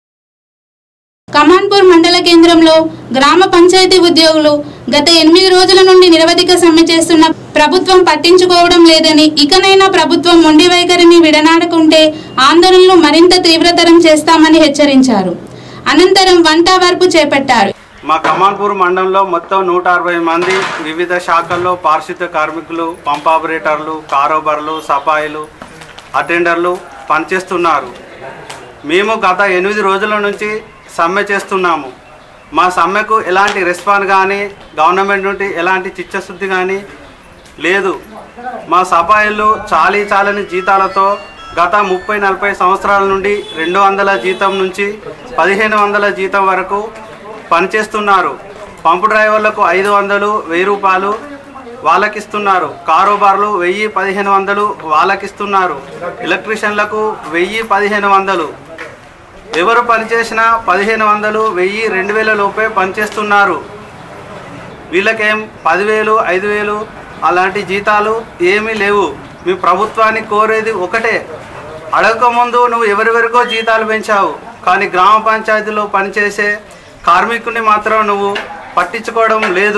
కమాన్పూర్ మండల కేంద్రంలో గ్రామ పంచాయతీ ఉద్యోగులు గత ఎనిమిది రోజుల నుండి నిరవధిక సమ్మె చేస్తున్న ప్రభుత్వం పట్టించుకోవడం లేదని ఇకనైనా ప్రభుత్వం మొండి వైఖరిని విడనాడకుంటే ఆందోళనలు మరింత తీవ్రతరం చేస్తామని హెచ్చరించారు అనంతరం వంట వార్పు చేపట్టారు మా కమాన్పూర్ మండలంలో మొత్తం నూట అరవై మంది వివిధ శాఖల్లో పారిశుద్ధ కార్మికులు పంప్ ఆపరేటర్లు కారోబార్లు సఫాయిలు అటెండర్లు పనిచేస్తున్నారు మేము గత ఎనిమిది రోజుల నుంచి సమ్మె చేస్తున్నాము మా సమ్మెకు ఎలాంటి రెస్పాన్స్ కానీ గవర్నమెంట్ నుండి ఎలాంటి చిత్తశుద్ధి కానీ లేదు మా సఫాయిలు చాలీ చాలని జీతాలతో గత ముప్పై నలభై సంవత్సరాల నుండి రెండు వందల జీతం నుంచి పదిహేను వందల జీతం వరకు పనిచేస్తున్నారు పంపు డ్రైవర్లకు ఐదు వందలు వెయ్యి రూపాయలు వాళ్ళకిస్తున్నారు కారోబార్లు వెయ్యి పదిహేను వందలు వాళ్ళకిస్తున్నారు ఎలక్ట్రీషియన్లకు వెయ్యి పదిహేను వందలు ఎవరు పనిచేసినా పదిహేను వందలు వెయ్యి రెండు వేల లోపే పనిచేస్తున్నారు వీళ్ళకేం పదివేలు ఐదు వేలు అలాంటి జీతాలు ఏమీ లేవు మీ ప్రభుత్వాన్ని కోరేది ఒకటే అడగకముందు నువ్వు ఎవరెవరికో జీతాలు పెంచావు కానీ గ్రామ పంచాయతీలో పనిచేసే కార్మికుని మాత్రం నువ్వు పట్టించుకోవడం లేదు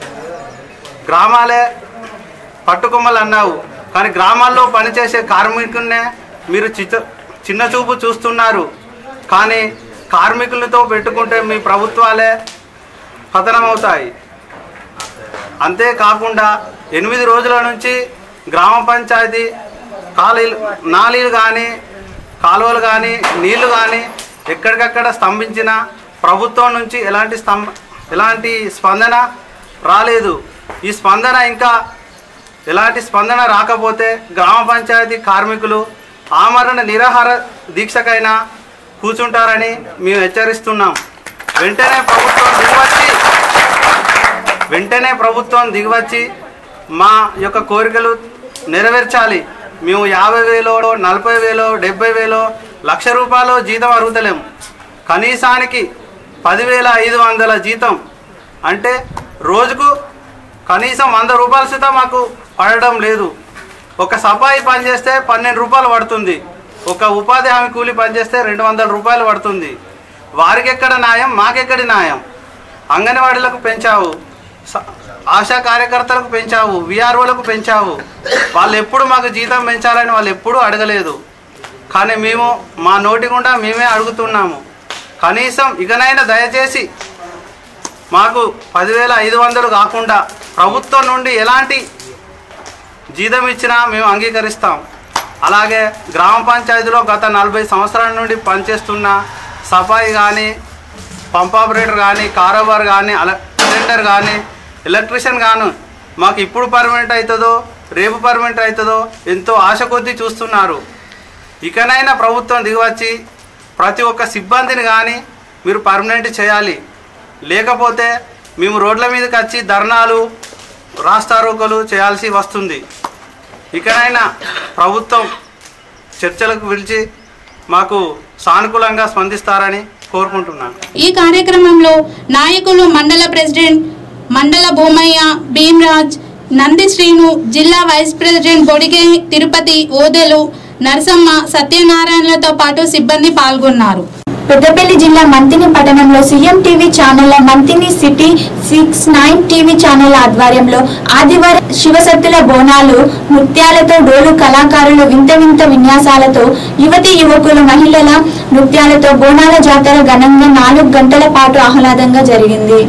గ్రామాలే పట్టుకొమ్మలు అన్నావు కానీ గ్రామాల్లో పనిచేసే కార్మికున్నే మీరు చిత్త చిన్న చూపు చూస్తున్నారు కానీ కార్మికులతో పెట్టుకుంటే మీ ప్రభుత్వాలే పతనమవుతాయి అంతేకాకుండా ఎనిమిది రోజుల నుంచి గ్రామ పంచాయతీ ఖాళీలు నాలీలు కానీ కాలువలు కానీ నీళ్లు కానీ ఎక్కడికక్కడ స్తంభించిన ప్రభుత్వం నుంచి ఎలాంటి స్తంభ ఎలాంటి స్పందన రాలేదు ఈ స్పందన ఇంకా ఎలాంటి స్పందన రాకపోతే గ్రామ పంచాయతీ కార్మికులు ఆమరణ నిరాహార దీక్షకైనా కూర్చుంటారని మేము హెచ్చరిస్తున్నాం వెంటనే ప్రభుత్వం దిగివచ్చి వెంటనే ప్రభుత్వం దిగివచ్చి మా యొక్క కోరికలు నెరవేర్చాలి మేము యాభై వేలో నలభై వేలో డెబ్బై వేలో లక్ష రూపాయలు జీతం అరుగుతలేము కనీసానికి పదివేల ఐదు వందల జీతం అంటే రోజుకు కనీసం వంద రూపాయల సుతా మాకు పడడం లేదు ఒక సఫాయి పని చేస్తే పన్నెండు రూపాయలు పడుతుంది ఒక ఉపాధి హామీ కూలి పని చేస్తే రెండు వందల రూపాయలు పడుతుంది వారికి ఎక్కడ న్యాయం మాకెక్కడి న్యాయం అంగన్వాడీలకు పెంచావు స- ఆశా కార్యకర్తలకు పెంచావు విఆర్ఓలకు పెంచావు వాళ్ళు ఎప్పుడు మాకు జీతం పెంచాలని వాళ్ళు ఎప్పుడూ అడగలేదు కానీ మేము మా నోటి గుండా మేమే అడుగుతున్నాము కనీసం ఇకనైనా దయచేసి మాకు పదివేల ఐదు వందలు కాకుండా ప్రభుత్వం నుండి ఎలాంటి జీతం ఇచ్చినా మేము అంగీకరిస్తాం అలాగే గ్రామ పంచాయతీలో గత నలభై సంవత్సరాల నుండి పనిచేస్తున్న సఫాయి కానీ పంప్ ఆపరేటర్ కానీ కారోబార్ కానీ అల సిలిండర్ కానీ ఎలక్ట్రీషియన్ గాను మాకు ఇప్పుడు పర్మనెంట్ అవుతుందో రేపు పర్మనెంట్ అవుతుందో ఎంతో ఆశ కొద్దీ చూస్తున్నారు ఇకనైనా ప్రభుత్వం దిగివచ్చి ప్రతి ఒక్క సిబ్బందిని కానీ మీరు పర్మనెంట్ చేయాలి లేకపోతే మేము రోడ్ల మీదకి వచ్చి ధర్నాలు రాస్తారోకలు చేయాల్సి వస్తుంది ఇకనైనా ప్రభుత్వం చర్చలకు పిలిచి మాకు సానుకూలంగా స్పందిస్తారని కోరుకుంటున్నాను ఈ కార్యక్రమంలో నాయకులు మండల ప్రెసిడెంట్ మండల భూమయ్య భీమ్రాజ్ నంది శ్రీను జిల్లా వైస్ ప్రెసిడెంట్ బొడిగే తిరుపతి ఓదెలు నరసమ్మ సత్యనారాయణలతో పాటు సిబ్బంది పాల్గొన్నారు పెద్దపల్లి జిల్లా మంతిని పట్టణంలో సీఎం టీవీ ఛానళ్ల Manthani city six nine TV channel ఆధ్వర్యంలో ఆదివారం శివసత్తుల బోనాలు నృత్యాలతో డోలు కళాకారులు వింత వింత విన్యాసాలతో యువతి యువకులు మహిళల నృత్యాలతో బోనాల జాతర ఘనంగా నాలుగు గంటల పాటు ఆహ్లాదంగా జరిగింది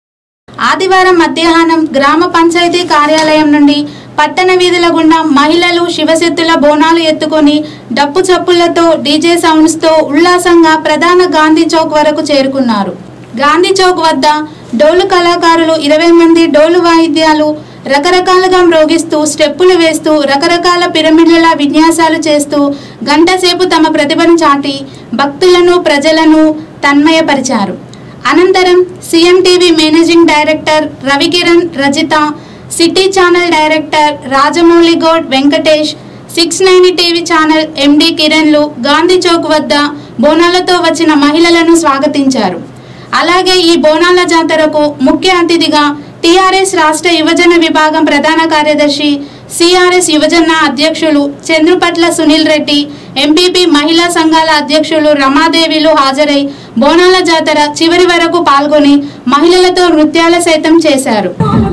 ఆదివారం మధ్యాహ్నం గ్రామ పంచాయతీ కార్యాలయం నుండి పట్టణ వీధుల గుండా మహిళలు శివశక్తుల బోనాలు ఎత్తుకొని డప్పు చప్పులతో డీజే సౌండ్స్ తో ఉల్లాసంగా ప్రధాన గాంధీ చౌక్ వరకు చేరుకున్నారు గాంధీ చౌక్ వద్ద డోలు కళాకారులు ఇరవై మంది డోలు వాయిద్యాలు రకరకాలుగా మ్రోగిస్తూ స్టెప్పులు వేస్తూ రకరకాల పిరమిడ్ల విన్యాసాలు చేస్తూ గంటసేపు తమ ప్రతిభను చాటి భక్తులను ప్రజలను తన్మయపరిచారు అనంతరం CM TV managing director Ravikiran Rajitha city channel director Rajamouli Goud Venkatesh six nine TV channel MD కిరణ్లు గాంధీ చౌక్ వద్ద బోనాలతో వచ్చిన మహిళలను స్వాగతించారు అలాగే ఈ బోనాల జాతరకు ముఖ్య అతిథిగా టీఆర్ఎస్ రాష్ట్ర యువజన విభాగం ప్రధాన కార్యదర్శి సిఆర్ఎస్ యువజన అధ్యక్షులు చంద్రుపట్ల సునీల్ రెడ్డి ఎంపీపీ మహిళా సంఘాల అధ్యక్షులు రమాదేవిలు హాజరై బోనాల జాతర చివరి వరకు పాల్గొని మహిళలతో నృత్యాల సైతం చేశారు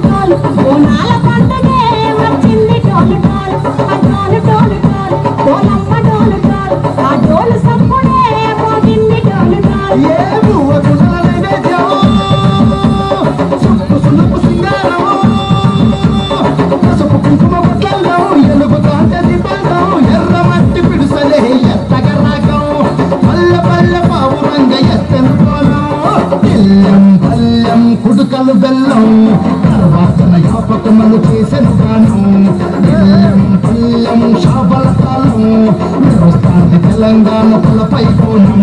కుడుకలు బెల్లం తర్వాత జ్ఞాపకములు చేసెను గాను బెల్లం పల్లెం షాబల కాలం వస్తాంది తెలంగాణ తలపై కోణం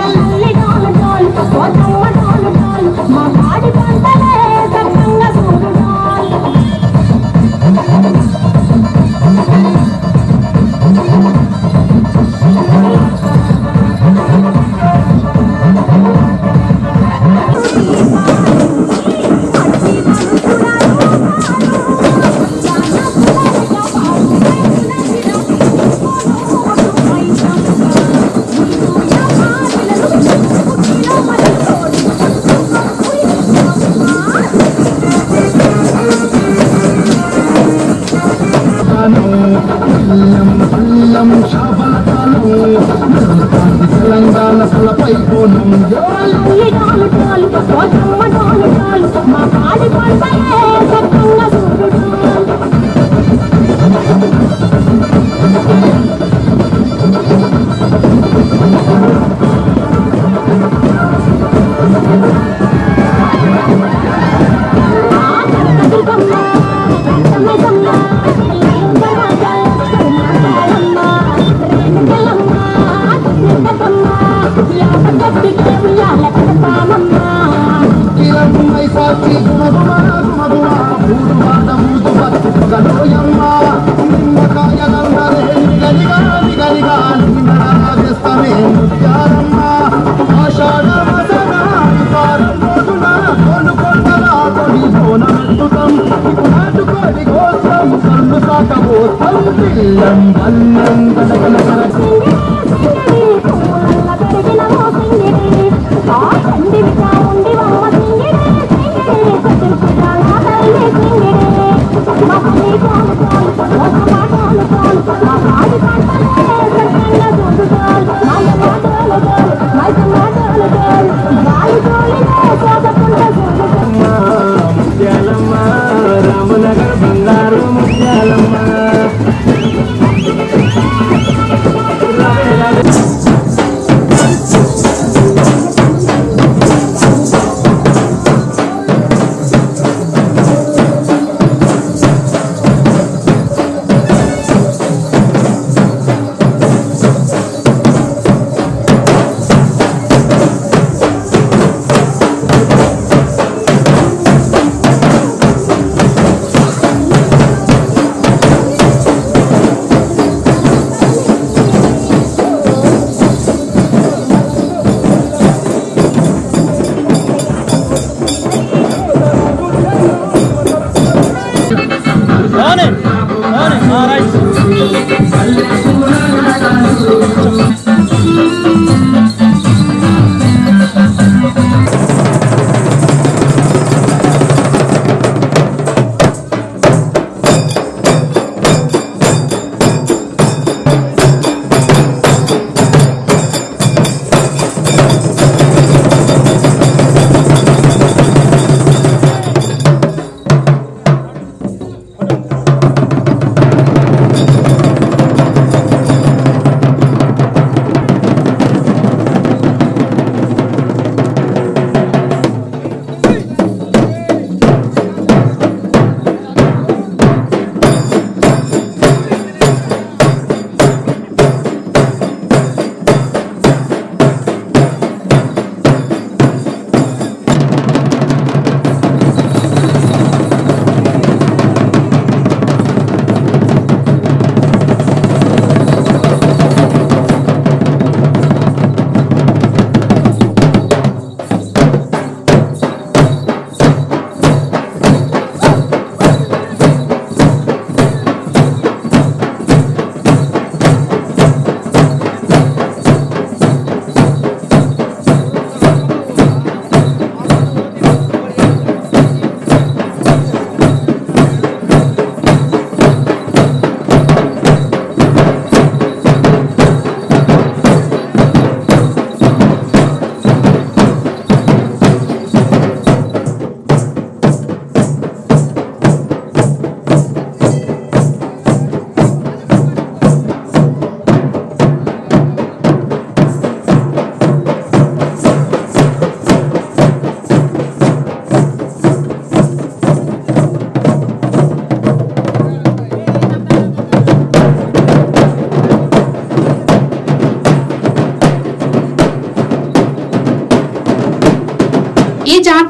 మా పాడి పంటలే సక్కంగా తెలంగాణ తలపై కోణం మా పాడి పంటలే సక్కంగా కిలమ్మై సాక్షి గుమ గుమ గుమ గుమ మూడు మాట మూడు బతు గలోయమ్మ నిమ్మకాయలందరే నిగనిగా నిగనిగా నిన్నడాగేస్తామే ముత్యాలమ్మ ఆషాఢ మసన వారం రోజున కొను కొండల కొడి బోనమెత్తుతాం నాటుకోడి కోసం కళ్ళు సాకబోతాం పిల్లం బల్లం గలగల మా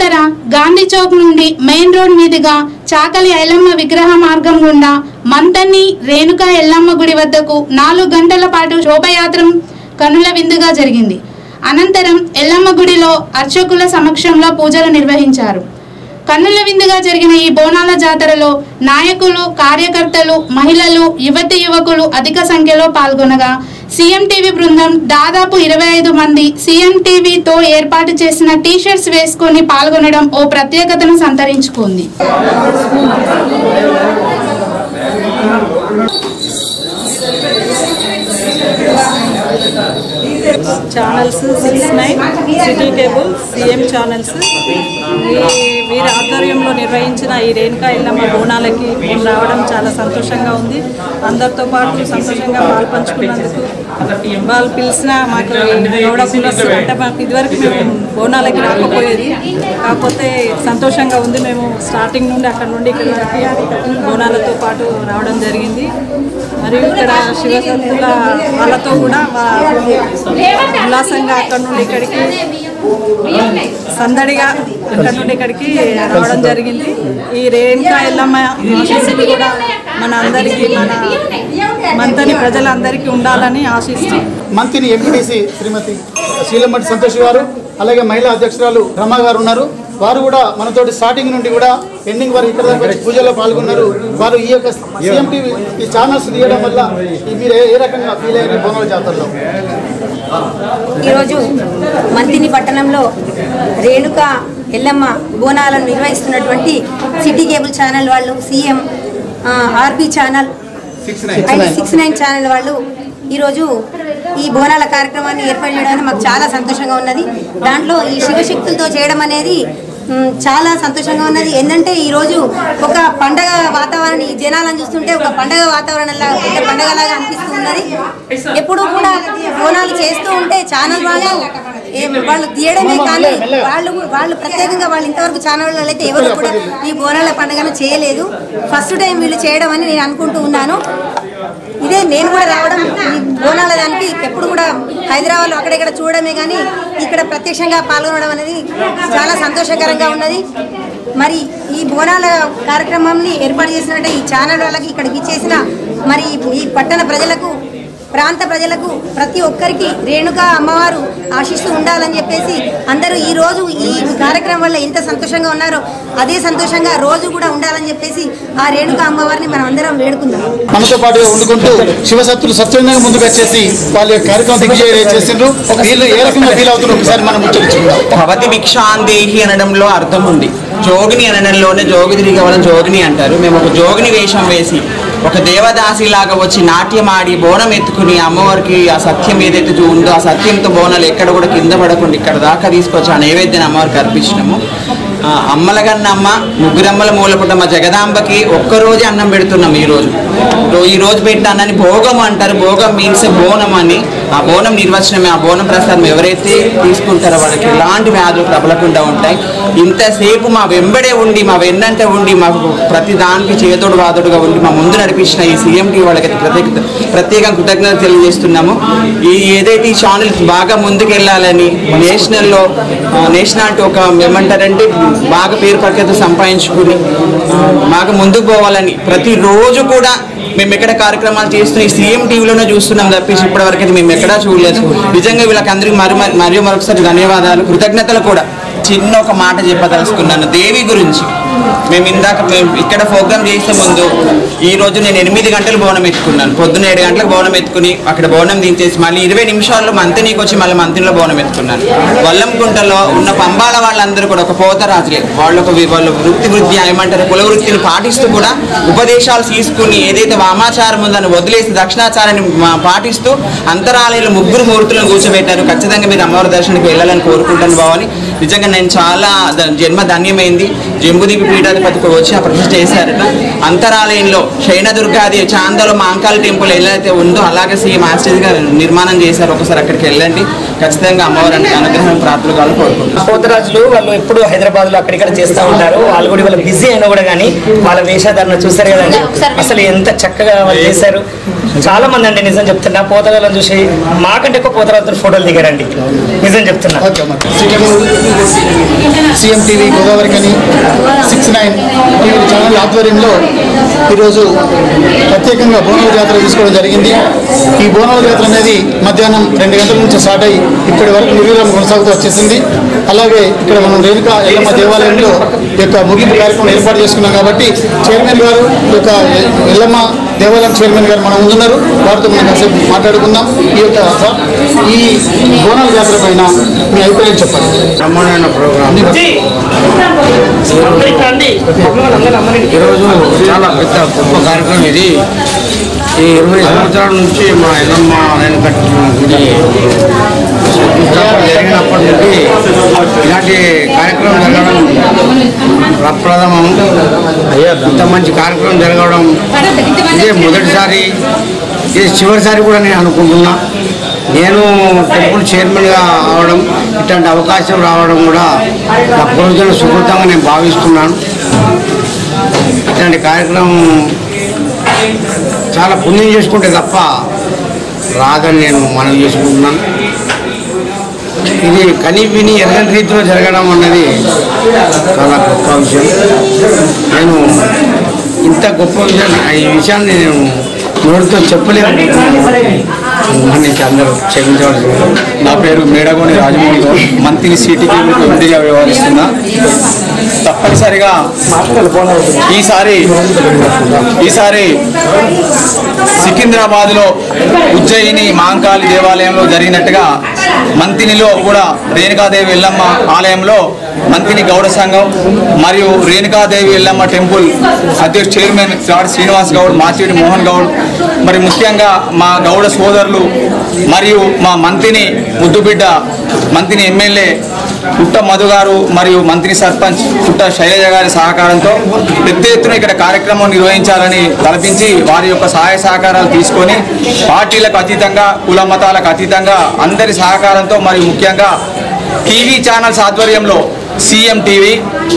జాతర గాంధీ చౌక్ నుండి మెయిన్ రోడ్ మీదుగా చాకలి ఐలమ్మ విగ్రహ మార్గం గుండా మంతని రేణుకా ఎల్లమ్మ గుడి వద్దకు నాలుగు గంటల పాటు శోభయాత్ర కనుల విందుగా జరిగింది అనంతరం ఎల్లమ్మ గుడిలో అర్చకుల సమక్షంలో పూజలు నిర్వహించారు కన్నుల విందుగా జరిగిన ఈ బోనాల జాతరలో నాయకులు కార్యకర్తలు మహిళలు యువతి యువకులు అధిక సంఖ్యలో పాల్గొనగా సీఎం టీవీ బృందం దాదాపు ఇరవై ఐదు మంది సీఎం టీవీతో ఏర్పాటు చేసిన టీషర్ట్స్ వేసుకొని పాల్గొనడం ఓ ప్రత్యేకతను సంతరించుకుంది channels six nine city cable CM channels వీ- వీరి ఆధ్వర్యంలో నిర్వహించిన ఈ రేణుకా ఇల్లమ్మ బోనాలకి మేము రావడం చాలా సంతోషంగా ఉంది అందరితో పాటు సంతోషంగా పాలు పంచుకున్నందుకు వాళ్ళు పిలిచిన మాకు గౌడ కులస్తులు అంటే మాకు ఇదివరకు మేము బోనాలకి రాకపోయేది కాకపోతే సంతోషంగా ఉంది మేము స్టార్టింగ్ నుండి అక్కడ నుండి ఇక్కడ వరకు బోనాలతో పాటు రావడం జరిగింది మరియు ఇక్కడ శివసత్తుల వాళ్ళతో కూడా వా- ఉల్లాసంగా అక్కడ నుండి ఇక్కడికి సందడిగా ఇక్కడ నుండి ఇక్కడికి రావడం జరిగింది ఈ రేణుకా ఎల్లమ్మ ఆశీస్సులు కూడా మన అందరికీ మన మంతని ప్రజలందరికీ ఉండాలని ఆశిస్తూ మంత్రిని ఎంపీటీసీ శ్రీమతి శీలమట్టి సంతోష్ గారు అలాగే మహిళా అధ్యక్షురాలు రమా గారు ఉన్నారు వారు కూడా మనతోటి స్టార్టింగ్ నుండి కూడా ఎండింగ్ వరకు ఇక్కడ దాకా వచ్చి పూజలో పాల్గొన్నారు వారు ఈ యొక్క సీఎం టీవీ ఈ ఛానల్స్ తీయడం వల్ల ఈ మీరు ఏ- ఏ రకంగా ఫీల్ అయ్యారు ఈ బొమ్మల జాతరలో ఈరోజు మంతిని పట్టణంలో రేణుక ఎల్లమ్మ బోనాలను నిర్వహిస్తున్నటువంటి సిటీ కేబుల్ ఛానల్ వాళ్ళు CM RB channel and six nine channel వాళ్ళు ఈరోజు ఈ బోనాల కార్యక్రమాన్ని ఏర్పాటు చేయడానికి మాకు చాలా సంతోషంగా ఉన్నది దాంట్లో ఈ శివశక్తులతో చేయడం అనేది మ్, చాలా సంతోషంగా ఉన్నది ఏంటంటే ఈరోజు ఒక పండగ వాతావరణం ఈ జనాలను చూస్తుంటే ఒక పండగ వాతావరణంలా పెద్ద పండగలాగా అనిపిస్తూ ఉన్నది ఎప్పుడు కూడా బోనాలు చేస్తూ ఉంటే ఛానల్ వాళ్ళు ఏ- వాళ్ళు తీయడమే కానీ వాళ్ళు వాళ్ళు ప్రత్యేకంగా వాళ్ళు ఇంతవరకు ఛానల్ వాళ్ళు అయితే ఎవరు కూడా ఈ బోనాల పండుగను చేయలేదు ఫస్ట్ టైం వీళ్ళు చేయడం అని నేను అనుకుంటూ ఉన్నాను ఇదే నేను కూడా రావడం ఈ బోనాల దానికి ఎప్పుడు కూడా హైదరాబాద్లో అక్కడెక్కడ చూడడమే కానీ ఇక్కడ ప్రత్యక్షంగా పాల్గొనడం అనేది చాలా సంతోషకరంగా ఉన్నది మరి ఈ బోనాల కార్యక్రమాన్ని ఏర్పాటు చేసినట్టే ఈ ఛానల్ వాళ్ళకి ఇక్కడికి ఇచ్చేసిన మరి ఈ పట్టణ ప్రజలకు ప్రాంత ప్రజలకు ప్రతి ఒక్కరికి రేణుకా అమ్మవారు ఆశిస్తూ ఉండాలని చెప్పేసి అందరూ ఈ రోజు ఈ కార్యక్రమం వల్ల ఎంత సంతోషంగా ఉన్నారో అదే సంతోషంగా రోజు కూడా ఉండాలని చెప్పేసి ఆ రేణుకా అమ్మవారిని మనం అందరం వేడుకుందాం మనతో పాటుగా వండుకుంటూ శివసత్తులు స్వచ్ఛందంగా ముందుకు వచ్చేసి వాళ్ళ యొక్క కార్యక్రమం దిగ్విజయం చేసిండ్రు వీళ్ళు ఏ రకంగా ఫీల్ అవుతున్నారు ఒకసారి మనం ముచ్చరించుకుందాం భవతి భిక్షాందేహి అనడంలో అర్థం ఉంది జోగిని అనడంలోనే జోగి తిరిగి అవ్వడం జోగిని అంటారు మేము ఒక జోగిని వేషం వేసి ఒక దేవదాసి లాగా వచ్చి నాట్యం ఆడి బోనం ఎత్తుకుని అమ్మవారికి ఆ సత్యం ఏదైతే చూ- ఉందో ఆ సత్యంతో బోనాలు ఎక్కడ కూడా కింద పడకుండా ఇక్కడ దాకా తీసుకొచ్చి ఆ నైవేద్యాన్ని అమ్మవారికి అర్పించినాము ఆ, అమ్మలగన్నమ్మ ముగ్గురమ్మల మూలపుటమ్మ జగదాంబకి ఒక్కరోజే అన్నం పెడుతున్నాం ఈ రోజు రో- ఈ రోజు పెట్టిన అన్నాన్ని భోగం అంటారు భోగం మీన్స్ బోనం అని ఆ బోనం నిర్వచనమే ఆ బోనం ప్రసాదం ఎవరైతే తీసుకుంటారో వాళ్ళకి ఎలాంటి వ్యాధులు ప్రబలకుండా ఉంటాయి ఇంతసేపు మా వెంబడే ఉండి మా వెన్నంటే ఉండి మాకు ప్రతి దానికి చేదోడు వాదోడుగా ఉండి మా ముందు నడిపించిన ఈ సీఎంకి వాళ్ళకి ప్రత్యేక ప్రత్యేక కృతజ్ఞత తెలియజేస్తున్నాము ఈ ఏదైతే ఈ ఛానల్ బాగా ముందుకెళ్ళాలని నేషనల్లో నేషనల్ అంటే ఒక ఏమంటారంటే బాగా పేరు ప్రఖ్యాత సంపాదించుకుని ఆ, బాగా ముందుకు పోవాలని ప్రతిరోజు కూడా మేము ఎక్కడ కార్యక్రమాలు చేస్తున్నాం ఈ సీఎం టీవీలోనే చూస్తున్నాం తప్పించి ఇప్పటివరకు అయితే మేము ఎక్కడా చూడలేదు నిజంగా వీళ్ళకి అందరికీ మరి మరి- మరియు మరొకసారి ధన్యవాదాలు కృతజ్ఞతలు కూడా చిన్న ఒక మాట చెప్పదలుచుకున్నాను దేవి గురించి మేము ఇందాక మేము ఇక్కడ ప్రోగ్రామ్ చేసే ముందు ఈ రోజు నేను ఎనిమిది గంటలు బోనం ఎత్తుకున్నాను పొద్దున్న ఏడు గంటలకు బోనం ఎత్తుకుని అక్కడ బోనం దించేసి మళ్ళీ ఇరవై నిమిషాల్లో మంతినీకి వచ్చి మళ్ళీ మంతినిలో బోనం ఎత్తుకున్నాను వల్లంకుంటలో ఉన్న పంబాల వాళ్ళందరూ కూడా ఒక పోతరాజులే వాళ్ళు ఒక వి- వాళ్ళ వృత్తి వృత్తి ఏమంటారు కుల వృత్తిని పాటిస్తూ కూడా ఉపదేశాలు తీసుకుని ఏదైతే వామాచారం ఉందని వదిలేసి దక్షిణాచారాన్ని మా- పాటిస్తూ అంతరాలయంలో ముగ్గురు మూర్తులను కూర్చోబెట్టారు ఖచ్చితంగా మీరు అమ్మవారి దర్శనానికి వెళ్ళాలని కోరుకుంటాను బావని నిజంగా నేను చాలా ద- జన్మ ధన్యమైంది జంబుదీపి పీఠాధిపతికి వచ్చి ఆ ప్రతిష్ఠ చేశారట అంతరాలయంలో శయనదుర్గాది చాందలో మాంకాల టెంపుల్ ఎలా ఉందో అలాగే సీ మాస్టర్స్ గారు నిర్మాణం చేశారు ఒకసారి అక్కడికి వెళ్ళండి ఖచ్చితంగా అమ్మవారి అనుగ్రహం ప్రార్థనలు కావాలని కోరుకుంటున్నాను పోతరాజులు వాళ్ళు ఎప్పుడు హైదరాబాద్ లో అక్కడిక్కడ చేస్తూ ఉంటారు వాళ్ళు కూడా వాళ్ళ బిజీ అయినా కూడా కానీ వాళ్ళ వేషధారణ చూసారు కదండి అసలు ఎంత చక్కగా వాళ్ళు చేశారు చాలా మంది అండి నిజం చెప్తున్నా పోతరాజులను చూసి మాకంటే ఎక్కువ పోతరాజులు ఫోటోలు దిగారండి నిజం చెప్తున్నా సీఎం టీవీ గోదావరి కని సిక్స్ నైన్ టీవీ ఛానల్ ఆధ్వర్యంలో ఈరోజు ప్రత్యేకంగా బోనాల జాతర తీసుకోవడం జరిగింది ఈ బోనాల జాతర అనేది మధ్యాహ్నం రెండు గంటల నుంచి స్టార్ట్ అయ్యి ఇప్పటి వరకు నిర్వీర్యం కొనసాగుతూ వచ్చేసింది అలాగే ఇక్కడ మనం రేణుకా ఎల్లమ్మ దేవాలయంలో ఈ యొక్క ముగింపు కార్యక్రమం ఏర్పాటు చేసుకున్నాం కాబట్టి చైర్మన్ గారు ఈ యొక్క ఎల్లమ్మ దేవాలయం చైర్మన్ గారు మనం ముందున్నారు వారితో మనం కాసేపు మాట్లాడుకుందాం ఈ యొక్క సార్ ఈ బోనాల జాతర పైన మీ అభిప్రాయం చెప్పండి బ్రహ్మాండమైన ప్రోగ్రామ్ ఈరోజు చాలా పెద్ద గొప్ప కార్యక్రమం ఇది ఈ ఇరవై సంవత్సరాల నుంచి మా ఎల్లమ్మ వెనకట్టు గుడి శంకుస్థాపన జరిగినప్పటి నుండి ఇలాంటి కార్యక్రమం జరగడం ప్రప్రథమం ఇంత మంచి కార్యక్రమం జరగడం ఇదే మొదటిసారి ఇది చివరిసారి కూడా నేను అనుకుంటున్నా నేను టెంపుల్ చైర్మన్గా అవడం ఇట్లాంటి అవకాశం రావడం కూడా నా పూర్వజన సుకృతంగా నేను భావిస్తున్నాను ఇట్లాంటి కార్యక్రమం చాలా పుణ్యం చేసుకుంటే తప్ప రాదని నేను మనవి చేసుకుంటున్నాను ఇది కని విని ఎర్రని రీతిలో జరగడం అన్నది చాలా గొప్ప విషయం నేను ఇంత గొప్ప విషయాన్ని ఈ విషయాన్ని నేను నోటితో చెప్పలేను మన్నించి అందరూ క్షమించవలసింది నా పేరు మేడగోని రాజమోహన్ గౌడ్ మంత్రి సిటీకి ఎంపీగా వ్యవహరిస్తున్నా తప్పనిసరిగా ఈసారి ఈసారి సికింద్రాబాద్లో ఉజ్జయిని మాంకాళి దేవాలయంలో జరిగినట్టుగా మంతినిలో కూడా రేణుకాదేవి ఎల్లమ్మ ఆలయంలో మంతిని గౌడ సంఘం మరియు రేణుకాదేవి ఎల్లమ్మ టెంపుల్ అధ్యక్ష చైర్మన్ గాడ్ శ్రీనివాస్ గౌడ్ మాచిడి మోహన్ గౌడ్ మరి ముఖ్యంగా మా గౌడ సోదరులు మరియు మా మంత్రిని ముద్దుబిడ్డ మంత్రిని ఎమ్మెల్యే పుట్ట మధు గారు మరియు మంత్రి సర్పంచ్ పుట్ట శైలజ గారి సహకారంతో పెద్ద ఎత్తున ఇక్కడ కార్యక్రమం నిర్వహించాలని తలపించి వారి యొక్క సహాయ సహకారాలు తీసుకొని పార్టీలకు అతీతంగా కుల మతాలకు అతీతంగా అందరి సహకారంతో మరియు ముఖ్యంగా టీవీ ఛానల్స్ ఆధ్వర్యంలో CM TV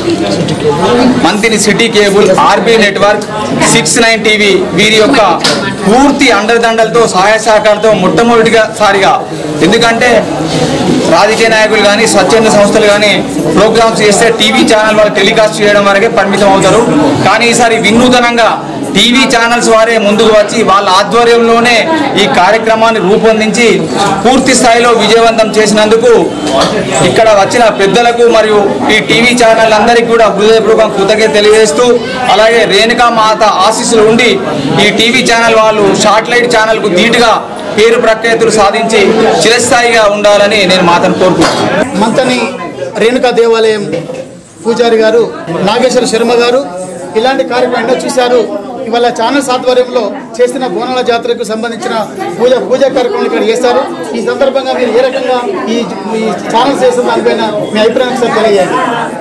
Manthani city cable RB network six nine TV వీరి యొక్క పూర్తి అండదండలతో సహాయ సహకారంతో మొట్టమొదటిగా సారిగా ఎందుకంటే రాజకీయ నాయకులు కానీ స్వచ్ఛంద సంస్థలు కానీ ప్రోగ్రామ్స్ చేస్తే టీవీ ఛానల్ వాళ్ళు టెలికాస్ట్ చేయడం వరకే పరిమితం అవుతారు కానీ ఈసారి వినూతనంగా టీవీ ఛానల్స్ వారే ముందుకు వచ్చి వాళ్ళ ఆధ్వర్యంలోనే ఈ కార్యక్రమాన్ని రూపొందించి పూర్తి స్థాయిలో విజయవంతం చేసినందుకు ఇక్కడ వచ్చిన పెద్దలకు మరియు ఈ టీవీ ఛానల్ అందరికీ కూడా హృదయపూర్వకం కృతజ్ఞత తెలియజేస్తూ అలాగే రేణుకా మాత ఆశీస్సులు ఉండి ఈ టీవీ ఛానల్ వాళ్ళు శాటిలైట్ ఛానల్కు ధీటుగా పేరు ప్రఖ్యాతులు సాధించి చిరస్థాయిగా ఉండాలని నేను మాతను కోరుకుంటున్నాను మంతని రేణుకా దేవాలయం పూజారి గారు నాగేశ్వర శర్మ గారు ఇలాంటి కార్యక్రమం ఎన్నో చూశారు ఇవాళ ఛానల్స్ ఆధ్వర్యంలో చేసిన బోనాల జాతరకు సంబంధించిన పూజ పూజా కార్యక్రమాలు ఇక్కడ చేస్తారు ఈ సందర్భంగా మీరు ఏ రకంగా ఈ ఈ ఛానల్స్ చేసిన దానిపైన మీ అభిప్రాయం ఒకసారి తెలియజేయండి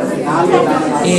ఈ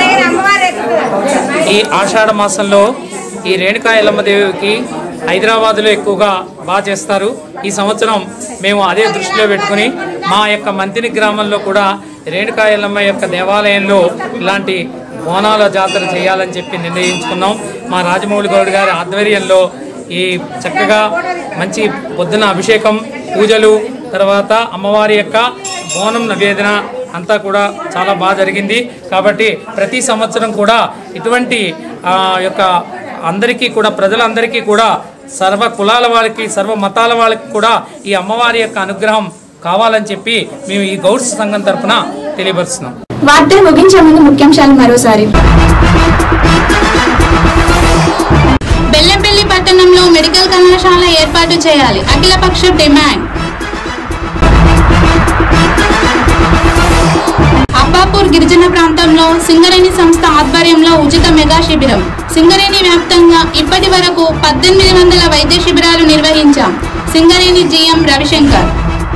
ఈ ఆషాఢ మాసంలో ఈ రేణుకా ఎల్లమ్మ దేవికి హైదరాబాద్లో ఎక్కువగా బాగా చేస్తారు ఈ సంవత్సరం మేము అదే దృష్టిలో పెట్టుకుని మా యొక్క మంతిని గ్రామంలో కూడా రేణుకా ఎల్లమ్మ యొక్క దేవాలయంలో ఇలాంటి బోనాల జాతర చేయాలని చెప్పి నిర్ణయించుకున్నాం మా రాజమౌళి గౌడ్ గారి ఆధ్వర్యంలో ఈ చక్కగా మంచి పొద్దున అభిషేకం పూజలు తర్వాత అమ్మవారి యొక్క బోనం నివేదన అంతా కూడా చాలా బాగా జరిగింది కాబట్టి ప్రతి సంవత్సరం కూడా ఇటువంటి ఆ, యొక్క అందరికీ కూడా ప్రజలందరికీ కూడా సర్వ కులాల వాళ్ళకి సర్వ మతాల వాళ్ళకి కూడా ఈ అమ్మవారి యొక్క అనుగ్రహం కావాలని చెప్పి మేము ఈ గౌడ్స్ సంఘం తరఫున తెలియపరుస్తున్నాం వార్తలు ముగించే ముందు ముఖ్యాంశాలు మరోసారి బెల్లంపల్లి పట్టణంలో మెడికల్ కళాశాల ఏర్పాటు చేయాలి అఖిలపక్ష డిమాండ్ అబ్బాపూర్ గిరిజన ప్రాంతంలో సింగరేణి సంస్థ ఆధ్వర్యంలో ఉచిత మెగా శిబిరం సింగరేణి వ్యాప్తంగా ఇప్పటి వరకు పద్దెనిమిది వందల వైద్య శిబిరాలు నిర్వహించాం సింగరేణి జీఎం రవిశంకర్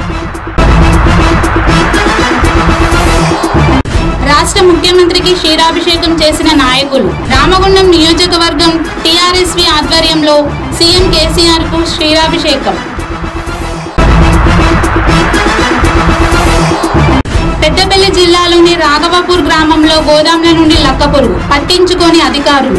రాష్ట్ర ముఖ్యమంత్రికి క్షీరాభిషేకం చేసిన నాయకులు రామగుండం నియోజకవర్గం టీఆర్ఎస్వి ఆధ్వర్యంలో సీఎం కేసీఆర్ కు క్షీరాభిషేకం పెద్దపల్లి జిల్లాలోని రాఘవాపూర్ గ్రామంలో గోదాంల నుండి లక్కపురుగు పట్టించుకొని అధికారులు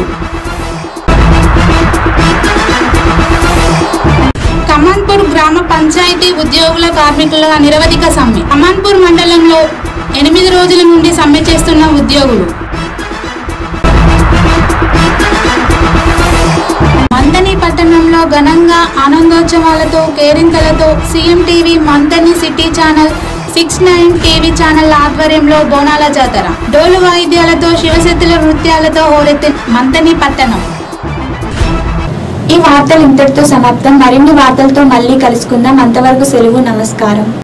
కమాన్పూర్ గ్రామ పంచాయతీ ఉద్యోగుల కార్మికుల నిరవధిక సమ్మె కమాన్పూర్ మండలంలో ఎనిమిది రోజుల నుండి సమ్మె చేస్తున్న ఉద్యోగులు మంతని పట్టణంలో ఘనంగా ఆనందోత్సవాలతో కేరింతలతో CM TV Manthani city channel six nine TV channel ఆధ్వర్యంలో బోనాల జాతర డోలు వాయిద్యాలతో శివశక్తుల నృత్యాలతో హోరెత్తిన మంతని పట్టణం ఈ వార్తలు ఇంతటితో సమాప్తం మరిన్ని వార్తలతో మళ్ళీ కలుసుకుందాం అంతవరకు సెలవు నమస్కారం